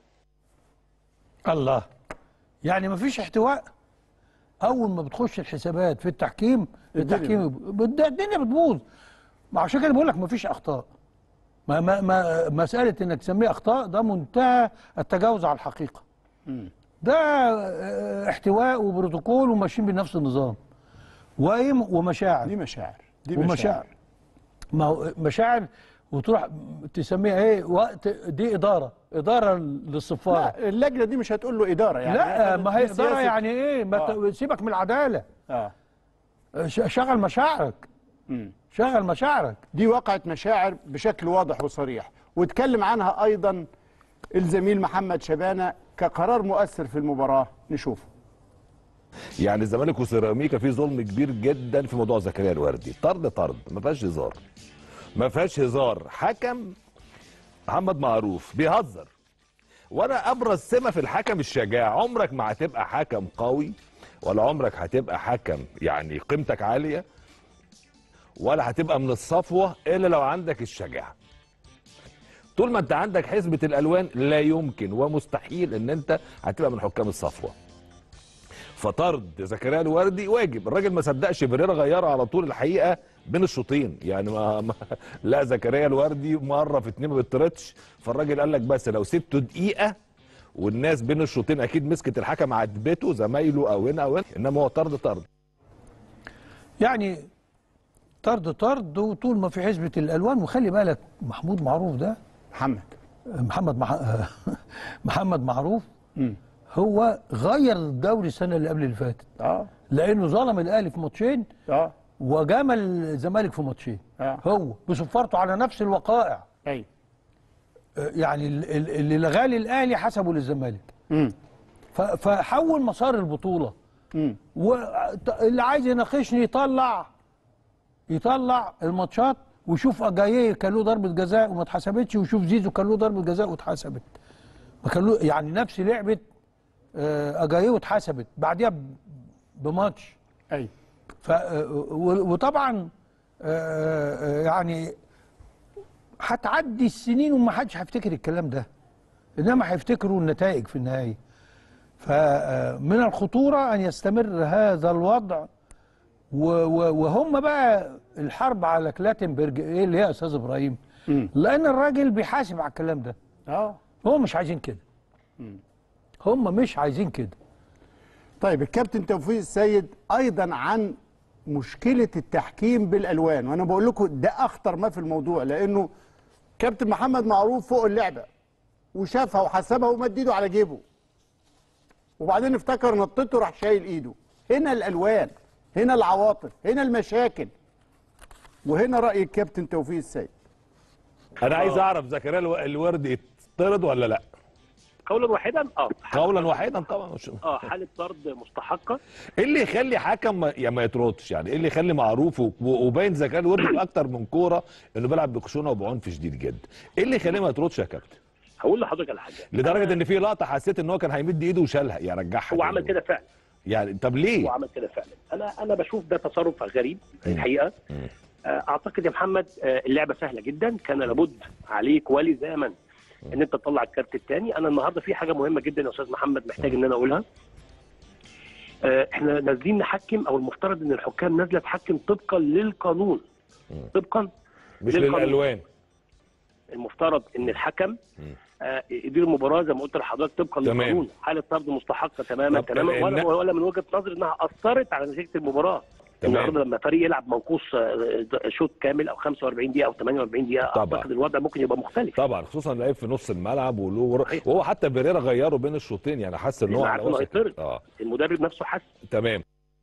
الله يعني مفيش احتواء اول ما بتخش الحسابات في التحكيم التحكيم بت- الدنيا بتبوظ ما عشان كده بقول لك مفيش اخطاء ما ما ما مساله انك تسميه اخطاء ده منتهى التجاوز على الحقيقه ده آه، احتواء وبروتوكول وماشيين بنفس النظام وإيه م- ومشاعر دي مشاعر دي ومشاعر مشاعر. ما هو مشاعر وتروح تسميها ايه وقت دي اداره اداره للصفاره لا اللجنه دي مش هتقول له اداره يعني لا ما هي دي اداره سياسة- يعني ايه ما آه. ت- سيبك من العداله اه ش- شغل مشاعرك شغل مشاعرك دي وقعت مشاعر بشكل واضح وصريح واتكلم عنها ايضا الزميل محمد شبانه كقرار مؤثر في المباراه نشوفه يعني الزمالك وسيراميكا في ظلم كبير جدا في موضوع زكريا الوردي طرد طرد ما فيهاش هزار ما فيهاش هزار حكم محمد معروف بيهزر وانا ابرز سمه في الحكم الشجاعه عمرك ما هتبقى حكم قوي ولا عمرك هتبقى حكم يعني قيمتك عاليه ولا هتبقى من الصفوه الا لو عندك الشجاعه طول ما انت عندك حسبه الالوان لا يمكن ومستحيل ان انت هتبقى من حكام الصفوه فطرد زكريا الوردي واجب الراجل ما صدقش بريرا غيره على طول الحقيقه بين الشوطين يعني ما, ما لا زكريا الوردي مره في اتنين ما بيطردش فالراجل قال لك بس لو سبته دقيقه والناس بين الشوطين اكيد مسكت الحكم عاتبته زمايله او هنا او هنا انما هو طرد طرد يعني طرد طرد وطول ما في حزبة الألوان وخلي بالك محمود معروف ده محمد محمد مع... محمد معروف هو غير الدوري السنة اللي قبل اللي فاتت اه لأنه ظلم الأهلي في ماتشين اه وجمل الزمالك في ماتشين آه. هو بصفارته على نفس الوقائع اي يعني ال- ال- اللي لغالي الأهلي حسبه للزمالك ف- فحول مسار البطولة واللي عايز يناقشني يطلع يطلع الماتشات ويشوف اجاييه كان له ضربه جزاء وما اتحسبتش ويشوف زيزو كان له ضربه جزاء واتحسبت ما كان له يعني نفس لعبه آه، اجاييه واتحسبت بعديها ب- بماتش اي ف آه، و- وطبعا آه، آه، يعني هتعدي السنين وما حدش هيفتكر الكلام ده انما هيفتكروا النتائج في النهايه فمن الخطوره ان يستمر هذا الوضع و- و- وهم بقى الحرب على كلاتنبرج ايه اللي هي يا استاذ ابراهيم لان الراجل بيحاسب على الكلام ده اه هم مش عايزين كده هم مش عايزين كده طيب الكابتن توفيق السيد ايضا عن مشكله التحكيم بالالوان وانا بقول لكم ده اخطر ما في الموضوع لانه كابتن محمد معروف فوق اللعبه وشافها وحسبها ومد ايده على جيبه وبعدين افتكر نطته راح شايل ايده هنا الالوان هنا العواطف هنا المشاكل وهنا راي الكابتن توفيق السيد انا عايز اعرف زكريا الو- الورد يطرد ولا لا قولا واحدا اه قولا واحدا طبعا مش اه حاله طرد مستحقه ايه اللي يخلي حكم ما- يا ما يطردش يعني ايه اللي يخلي معروف و- وباين زكريا الورد في اكتر من كوره انه بيلعب بخشونه وبعنف شديد جدا ايه اللي يخليه ما يطردش يا كابتن هقول لحضرتك على حاجه لدرجه ان في لقطه حسيت ان هو كان هيمد ايده وشالها يرجعها هو تاني. عمل كده فعلا يعني طب ليه هو عمل كده فعلا انا انا بشوف ده تصرف غريب الحقيقه آه، اعتقد يا محمد آه، اللعبه سهله جدا كان لابد عليك ولزاما ان انت تطلع الكارت الثاني انا النهارده في حاجه مهمه جدا يا استاذ محمد محتاج ان انا اقولها آه، احنا نازلين نحكم او المفترض ان الحكام نازله تحكم طبقا للقانون طبقا مش للقانون. للالوان المفترض ان الحكم آه، يدير المباراه زي ما قلت لحضرتك طبقا تمام. للقانون حاله طرد مستحقه تماما طب تماما الن- ولا ولا من وجهه نظري انها اثرت على نتيجه المباراه تمام. النهارده لما فريق يلعب منقوص آه، شوط كامل او 45 دقيقه او 48 دقيقه طبعا. اعتقد الوضع ممكن يبقى مختلف طبعا خصوصا لعيب في نص الملعب وله ور- وهو حتى بيريرا غيره بين الشوطين يعني حس ان هو لأنه على عارف إنه وشك هيطرد. اه المدرب نفسه حس تمام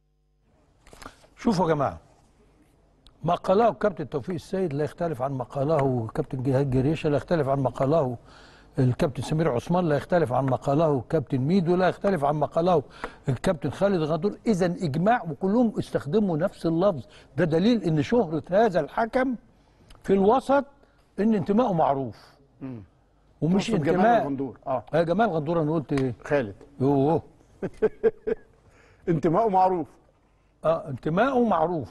شوفوا يا جماعه ما قاله الكابتن توفيق السيد لا يختلف عن ما قاله الكابتن جهاد جريشه لا يختلف عن ما قاله الكابتن سمير عثمان لا يختلف عن ما قاله الكابتن ميدو لا يختلف عن ما قاله الكابتن خالد غندور اذا اجماع وكلهم استخدموا نفس اللفظ ده دليل ان شهره هذا الحكم في الوسط ان انتمائه معروف ومش تقصد جمال انتماء الغندور اه اه جمال غندور انا قلت ايه خالد يوه انتمائه معروف اه انتمائه معروف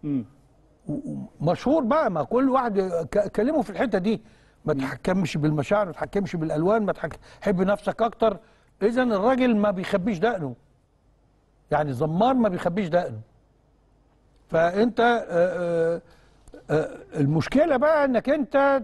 مشهور بقى ما كل واحد ك- كلمه في الحته دي ما تحكمش بالمشاعر ما تحكمش بالالوان ما تحك... حب نفسك اكتر اذا الراجل ما بيخبيش دقنه يعني زمار ما بيخبيش دقنه فانت آه، آه، آه، المشكله بقى انك انت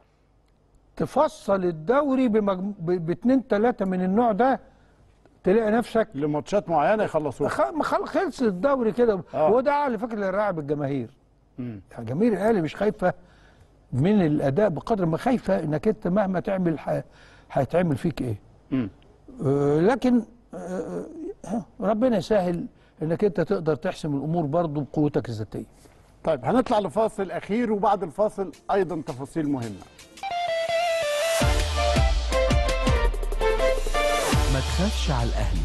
تفصل الدوري بمجم... ب- باتنين تلاته من النوع ده تلاقي نفسك لماتشات معينه يخلصوها خ... ما خل- خلص الدوري كده آه. هو ده على فكره اللي راعب الجماهير يعني جماهير الاهلي مش خايفه من الاداء بقدر ما خايفه انك انت مهما تعمل ح... هيتعمل فيك ايه آه لكن آه آه، ربنا يسهل انك انت تقدر تحسم الامور برضه بقوتك الذاتيه طيب هنطلع لفاصل اخير وبعد الفاصل ايضا تفاصيل مهمه ما تخافش على الاهلي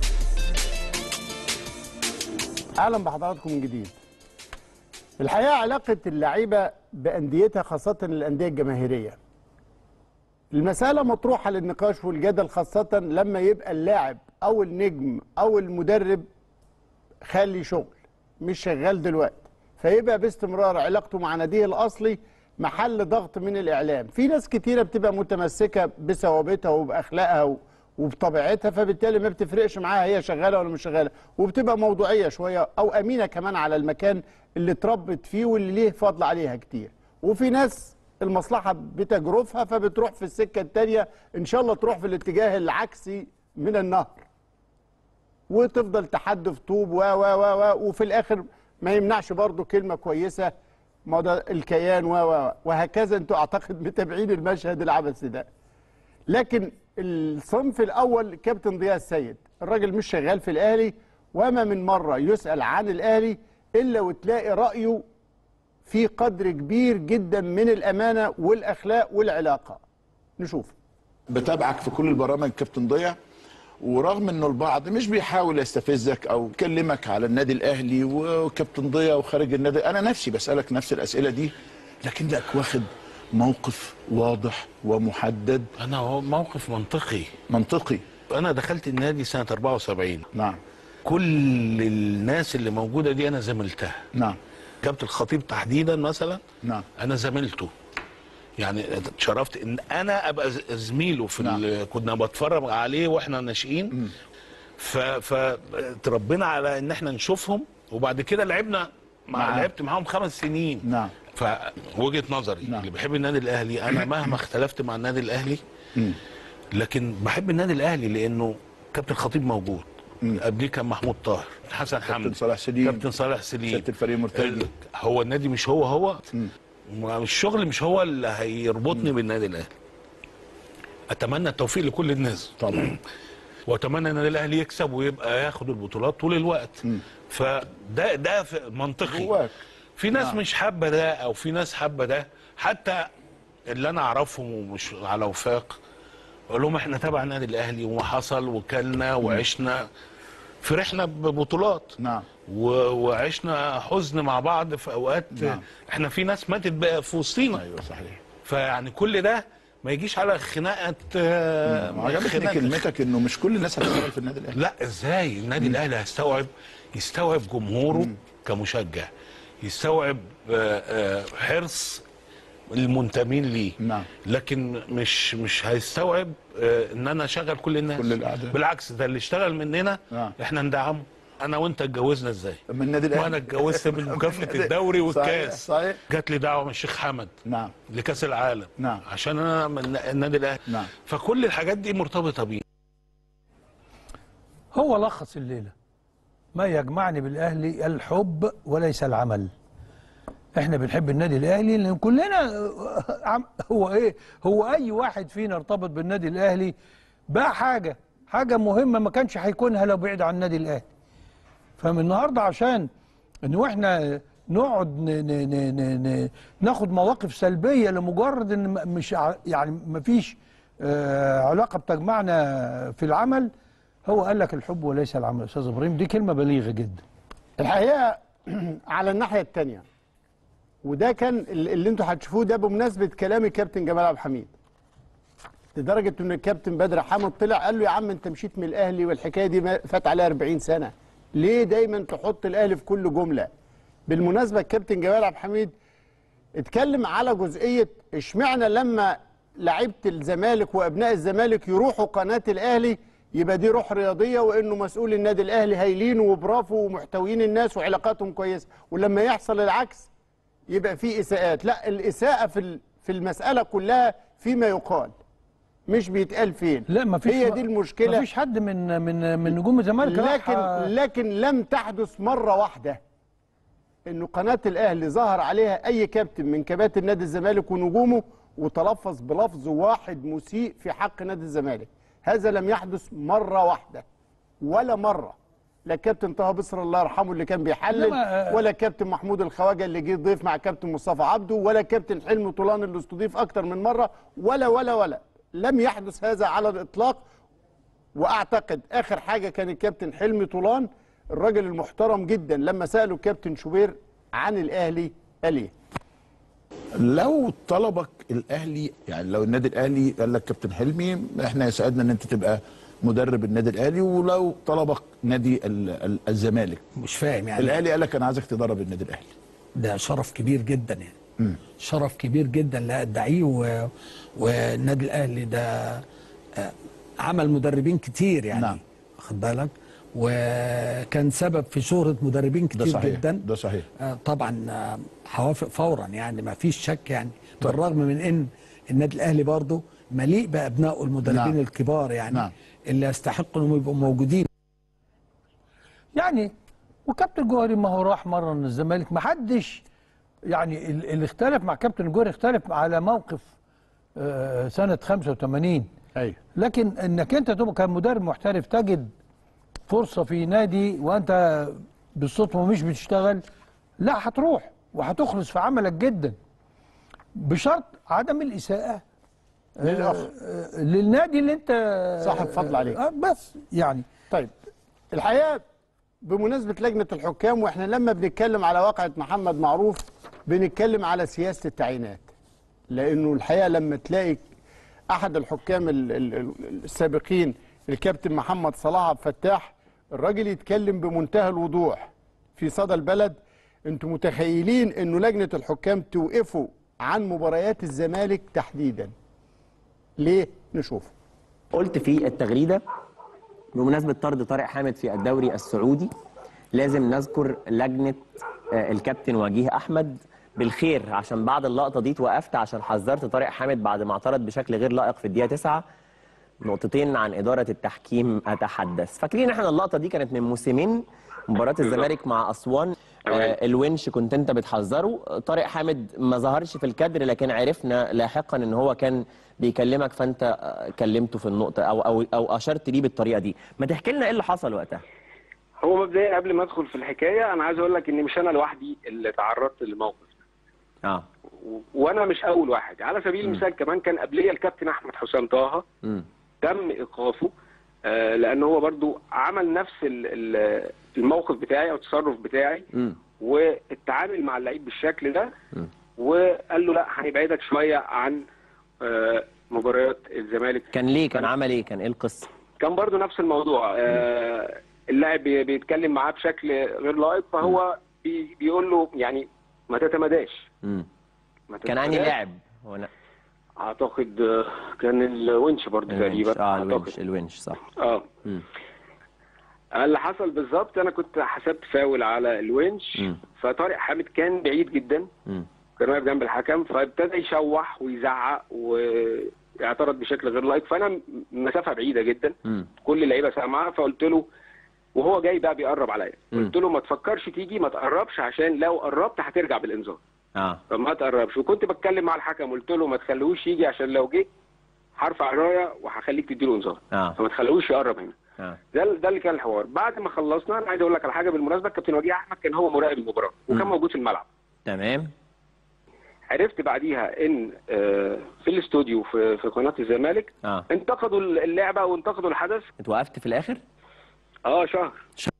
اهلا بحضراتكم من جديد الحقيقه علاقه اللعيبه بانديتها خاصه الانديه الجماهيريه المساله مطروحه للنقاش والجدل خاصه لما يبقى اللاعب او النجم او المدرب خالي شغل مش شغال دلوقتي فيبقى باستمرار علاقته مع ناديه الاصلي محل ضغط من الاعلام في ناس كتيره بتبقى متمسكه بثوابتها وباخلاقها و- وبطبيعتها فبالتالي ما بتفرقش معاها هي شغاله ولا مش شغاله وبتبقى موضوعيه شويه او امينه كمان على المكان اللي اتربت فيه واللي ليه فضل عليها كتير وفي ناس المصلحه بتجرفها فبتروح في السكه التانيه ان شاء الله تروح في الاتجاه العكسي من النهر وتفضل تحدف طوب و و و و وفي الاخر ما يمنعش برضه كلمه كويسه ما ده الكيان و و وهكذا انتوا اعتقد متابعين المشهد العبثي ده لكن الصنف الاول كابتن ضياء السيد الراجل مش شغال في الاهلي وما من مره يسال عن الاهلي الا وتلاقي رايه في قدر كبير جدا من الامانه والاخلاق والعلاقه نشوف بتابعك في كل البرامج كابتن ضياء ورغم انه البعض مش بيحاول يستفزك او يكلمك على النادي الاهلي وكابتن ضياء وخارج النادي انا نفسي بسالك نفس الاسئله دي لكنك واخد موقف واضح ومحدد انا هو موقف منطقي منطقي انا دخلت النادي سنه 74 نعم كل الناس اللي موجوده دي انا زميلتها نعم كابتن الخطيب تحديدا مثلا نعم انا زميلته يعني اتشرفت ان انا ابقى ز- زميله في نعم. كنا بتفرج عليه واحنا ناشئين ف فتربينا على ان احنا نشوفهم وبعد كده لعبنا مع معاه. لعبت معاهم خمس سنين نعم فوجهه نظري نعم. اللي بيحب النادي الاهلي انا مهما اختلفت مع النادي الاهلي لكن بحب النادي الاهلي لانه كابتن خطيب موجود قبليه كان محمود طاهر حسن حمدي كابتن صلاح سليم كابتن صالح سليم سياده الفريق مرتجي هو النادي مش هو هو الشغل مش هو اللي هيربطني بالنادي الاهلي اتمنى التوفيق لكل الناس طبعا واتمنى ان النادي الاهلي يكسب ويبقى ياخد البطولات طول الوقت فده ده في- منطقي جواك. في ناس نعم. مش حابه ده او في ناس حابه ده حتى اللي انا اعرفهم ومش على وفاق اقول لهم احنا تبع النادي الاهلي وما حصل وكلنا وعشنا فرحنا ببطولات نعم و... وعشنا حزن مع بعض في اوقات نعم. احنا في ناس ماتت بقى في وسطينا ايوه صحيح فيعني كل ده ما يجيش على خناقه آه، ما عجبتني خناقة- كلمتك انه مش كل الناس هتشتغل في النادي الاهلي لا ازاي النادي الاهلي هيستوعب يستوعب جمهوره كمشجع يستوعب آه، آه، حرص المنتمين ليه نعم لكن مش مش هيستوعب آه، ان انا اشغل كل الناس كل الأعداء. بالعكس ده اللي اشتغل مننا نعم. احنا ندعمه انا وانت اتجوزنا ازاي من النادي الاهلي وانا اتجوزت من مكافاه الدوري والكاس صحيح, صحيح. جات لي دعوه من الشيخ حمد نعم لكاس العالم نعم عشان انا من النادي الاهلي نعم فكل الحاجات دي مرتبطه بيه هو لخص الليله ما يجمعني بالاهلي الحب وليس العمل احنا بنحب النادي الاهلي لان كلنا آه، عم- هو ايه هو اي واحد فينا ارتبط بالنادي الاهلي بقى حاجه حاجه مهمه ما كانش هيكونها لو بعد عن النادي الاهلي فمن النهارده عشان ان احنا نقعد ن ن ن ن ن ناخد مواقف سلبيه لمجرد ان م- مش ع- يعني ما فيش آه علاقه بتجمعنا في العمل هو قال لك الحب وليس العمل استاذ ابراهيم دي كلمه بليغه جدا الحقيقه على الناحيه الثانيه وده كان ال- اللي انتوا هتشوفوه ده بمناسبه كلام الكابتن جمال عبد الحميد لدرجه ان الكابتن بدر حامد طلع قال له يا عم انت مشيت من الاهلي والحكايه دي ما- فات عليها 40 سنه ليه دايما تحط الاهلي في كل جمله بالمناسبه الكابتن جمال عبد الحميد اتكلم على جزئيه اشمعنى لما لعيبه الزمالك وابناء الزمالك يروحوا قناه الاهلي يبقى دي روح رياضيه وانه مسؤول النادي الاهلي هايلين وبرافو ومحتويين الناس وعلاقاتهم كويسه ولما يحصل العكس يبقى في اساءات لا الاساءه في ال- في المساله كلها فيما يقال مش بيتقال فين لا ما فيش هي دي المشكله ما فيش حد من من من نجوم الزمالك راح- لكن لكن لم تحدث مره واحده انه قناه الاهلي ظهر عليها اي كابتن من كباتن نادي الزمالك ونجومه وتلفظ بلفظ واحد مسيء في حق نادي الزمالك هذا لم يحدث مره واحده ولا مره لا كابتن طه بصر الله يرحمه اللي كان بيحلل إنما، آه، ولا كابتن محمود الخواجه اللي جه ضيف مع كابتن مصطفى عبده ولا كابتن حلمي طولان اللي استضيف اكتر من مره ولا ولا ولا لم يحدث هذا على الاطلاق واعتقد اخر حاجه كان الكابتن حلمي طولان الراجل المحترم جدا لما ساله الكابتن شوبير عن الاهلي قال ايه لو طلبك الاهلي يعني لو النادي الاهلي قال لك كابتن حلمي احنا يسعدنا ان انت تبقى مدرب النادي الاهلي ولو طلبك نادي ال- ال- الزمالك مش فاهم يعني الاهلي قال لك انا عايزك تدرب النادي الاهلي ده شرف كبير جدا يعني مم. شرف كبير جدا لا ادعيه و... والنادي الاهلي ده آه، عمل مدربين كتير يعني نعم. واخد بالك وكان سبب في شهرة مدربين كتير ده صحيح جدا ده صحيح آه، طبعا آه، هوافق فورا يعني ما فيش شك يعني بالرغم من ان النادي الاهلي برضه مليء بابنائه المدربين نعم. الكبار يعني نعم. اللي يستحقوا انهم يبقوا موجودين يعني وكابتن جوهري ما هو راح مره من الزمالك ما حدش يعني ال- اللي اختلف مع كابتن جوهري اختلف على موقف آه، سنه 85 ايوه لكن انك انت تبقى كمدرب محترف تجد فرصه في نادي وانت بالصدفه مش بتشتغل لا هتروح وهتخلص في عملك جدا بشرط عدم الاساءه آه، للأخ. آه، للنادي اللي انت صاحب فضل عليه. آه، بس يعني طيب الحقيقه بمناسبه لجنه الحكام واحنا لما بنتكلم على واقعه محمد معروف بنتكلم على سياسه التعيينات لانه الحقيقه لما تلاقي احد الحكام ال- ال- ال- السابقين الكابتن محمد صلاح عبد الفتاح الراجل يتكلم بمنتهى الوضوح في صدى البلد انتم متخيلين انه لجنه الحكام توقفوا عن مباريات الزمالك تحديدا ليه نشوف قلت في التغريده بمناسبه طرد طارق حامد في الدوري السعودي لازم نذكر لجنه آه، الكابتن وجيه احمد بالخير عشان بعد اللقطه دي توقفت عشان حذرت طارق حامد بعد ما اعترض بشكل غير لائق في الدقيقه 9 نقطتين عن اداره التحكيم اتحدث فاكرين احنا اللقطه دي كانت من موسمين مباراه الزمالك مع اسوان آه الونش كنت انت بتحذره طارق حامد ما ظهرش في الكادر لكن عرفنا لاحقا ان هو كان بيكلمك فانت آه، كلمته في النقطه او او او اشرت ليه بالطريقه دي ما تحكي لنا ايه اللي حصل وقتها هو مبدئيا قبل ما ادخل في الحكايه انا عايز اقول لك ان مش انا لوحدي اللي تعرضت للموقف اه و- وانا مش اول واحد على سبيل المثال كمان كان قبليه الكابتن احمد حسام طه امم تم ايقافه آه لان هو برضو عمل نفس ال- ال- الموقف بتاعي او التصرف بتاعي امم والتعامل مع اللعيب بالشكل ده وقال له لا هنبعدك شويه عن آه مباريات الزمالك كان ليه كان عمل ايه كان ايه القصه كان برضو نفس الموضوع آه اللاعب بي- بيتكلم معاه بشكل غير لائق فهو بي بيقول له يعني ما تتمداش امم ما كان انهي تتمداش. لاعب هو أنا... اعتقد آه، كان الونش برضو الونش تقريبا اه اعتقد الونش الونش صح اه مم. اللي حصل بالظبط انا كنت حسبت فاول على الونش مم. فطارق حامد كان بعيد جدا مم. كان واقف جنب الحكم فابتدى يشوح ويزعق واعترض بشكل غير لائق فانا م- مسافه بعيده جدا مم. كل اللعيبه سامعه فقلت له وهو جاي بقى بيقرب عليا مم. قلت له ما تفكرش تيجي ما تقربش عشان لو قربت هترجع بالانذار اه فما تقربش وكنت بتكلم مع الحكم قلت له ما تخليهوش يجي عشان لو جه هرفع الرايه وهخليك تديله انذار اه فما تخليهوش يقرب هنا اه ده ده اللي كان الحوار بعد ما خلصنا انا عايز اقول لك على حاجه بالمناسبه الكابتن وجيه احمد كان هو مراقب المباراه وكان مم. موجود في الملعب تمام عرفت بعديها ان آه، في الاستوديو في في قناه الزمالك اه انتقدوا اللعبه وانتقدوا الحدث اتوقفت في الاخر اه شهر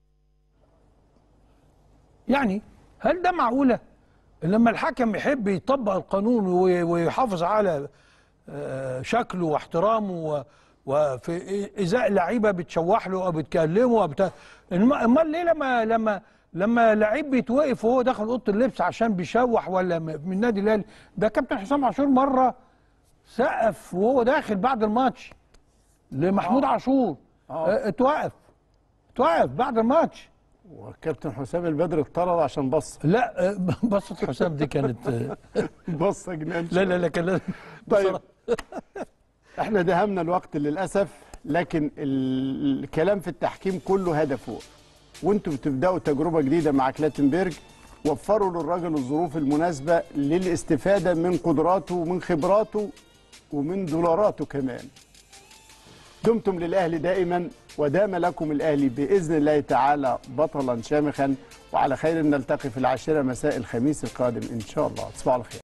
يعني هل ده معقولة لما الحكم يحب يطبق القانون وي- ويحافظ على آه، شكله واحترامه و- وفي ازاء لعيبه بتشوح له او بتكلمه او بتا... الم- امال ليه لما لما لما لعيب بيتوقف وهو داخل اوضه اللبس عشان بيشوح ولا م- من النادي الاهلي ده كابتن حسام عاشور مره سقف وهو داخل بعد الماتش لمحمود عاشور آه، اتوقف اتوقف بعد الماتش والكابتن حسام البدر اتطرد عشان بص لا آه، بصة حسام دي كانت آه، بصه جنان لا لا لا كان لازم طيب احنا دهمنا الوقت للاسف لكن ال- الكلام في التحكيم كله هدفه وانتم بتبداوا تجربه جديده مع كلاتنبرج وفروا للراجل الظروف المناسبه للاستفاده من قدراته ومن خبراته ومن دولاراته كمان دمتم للاهلي دائما ودام لكم الاهلي باذن الله تعالى بطلا شامخا وعلى خير نلتقي في العاشره مساء الخميس القادم ان شاء الله تصبحوا على خير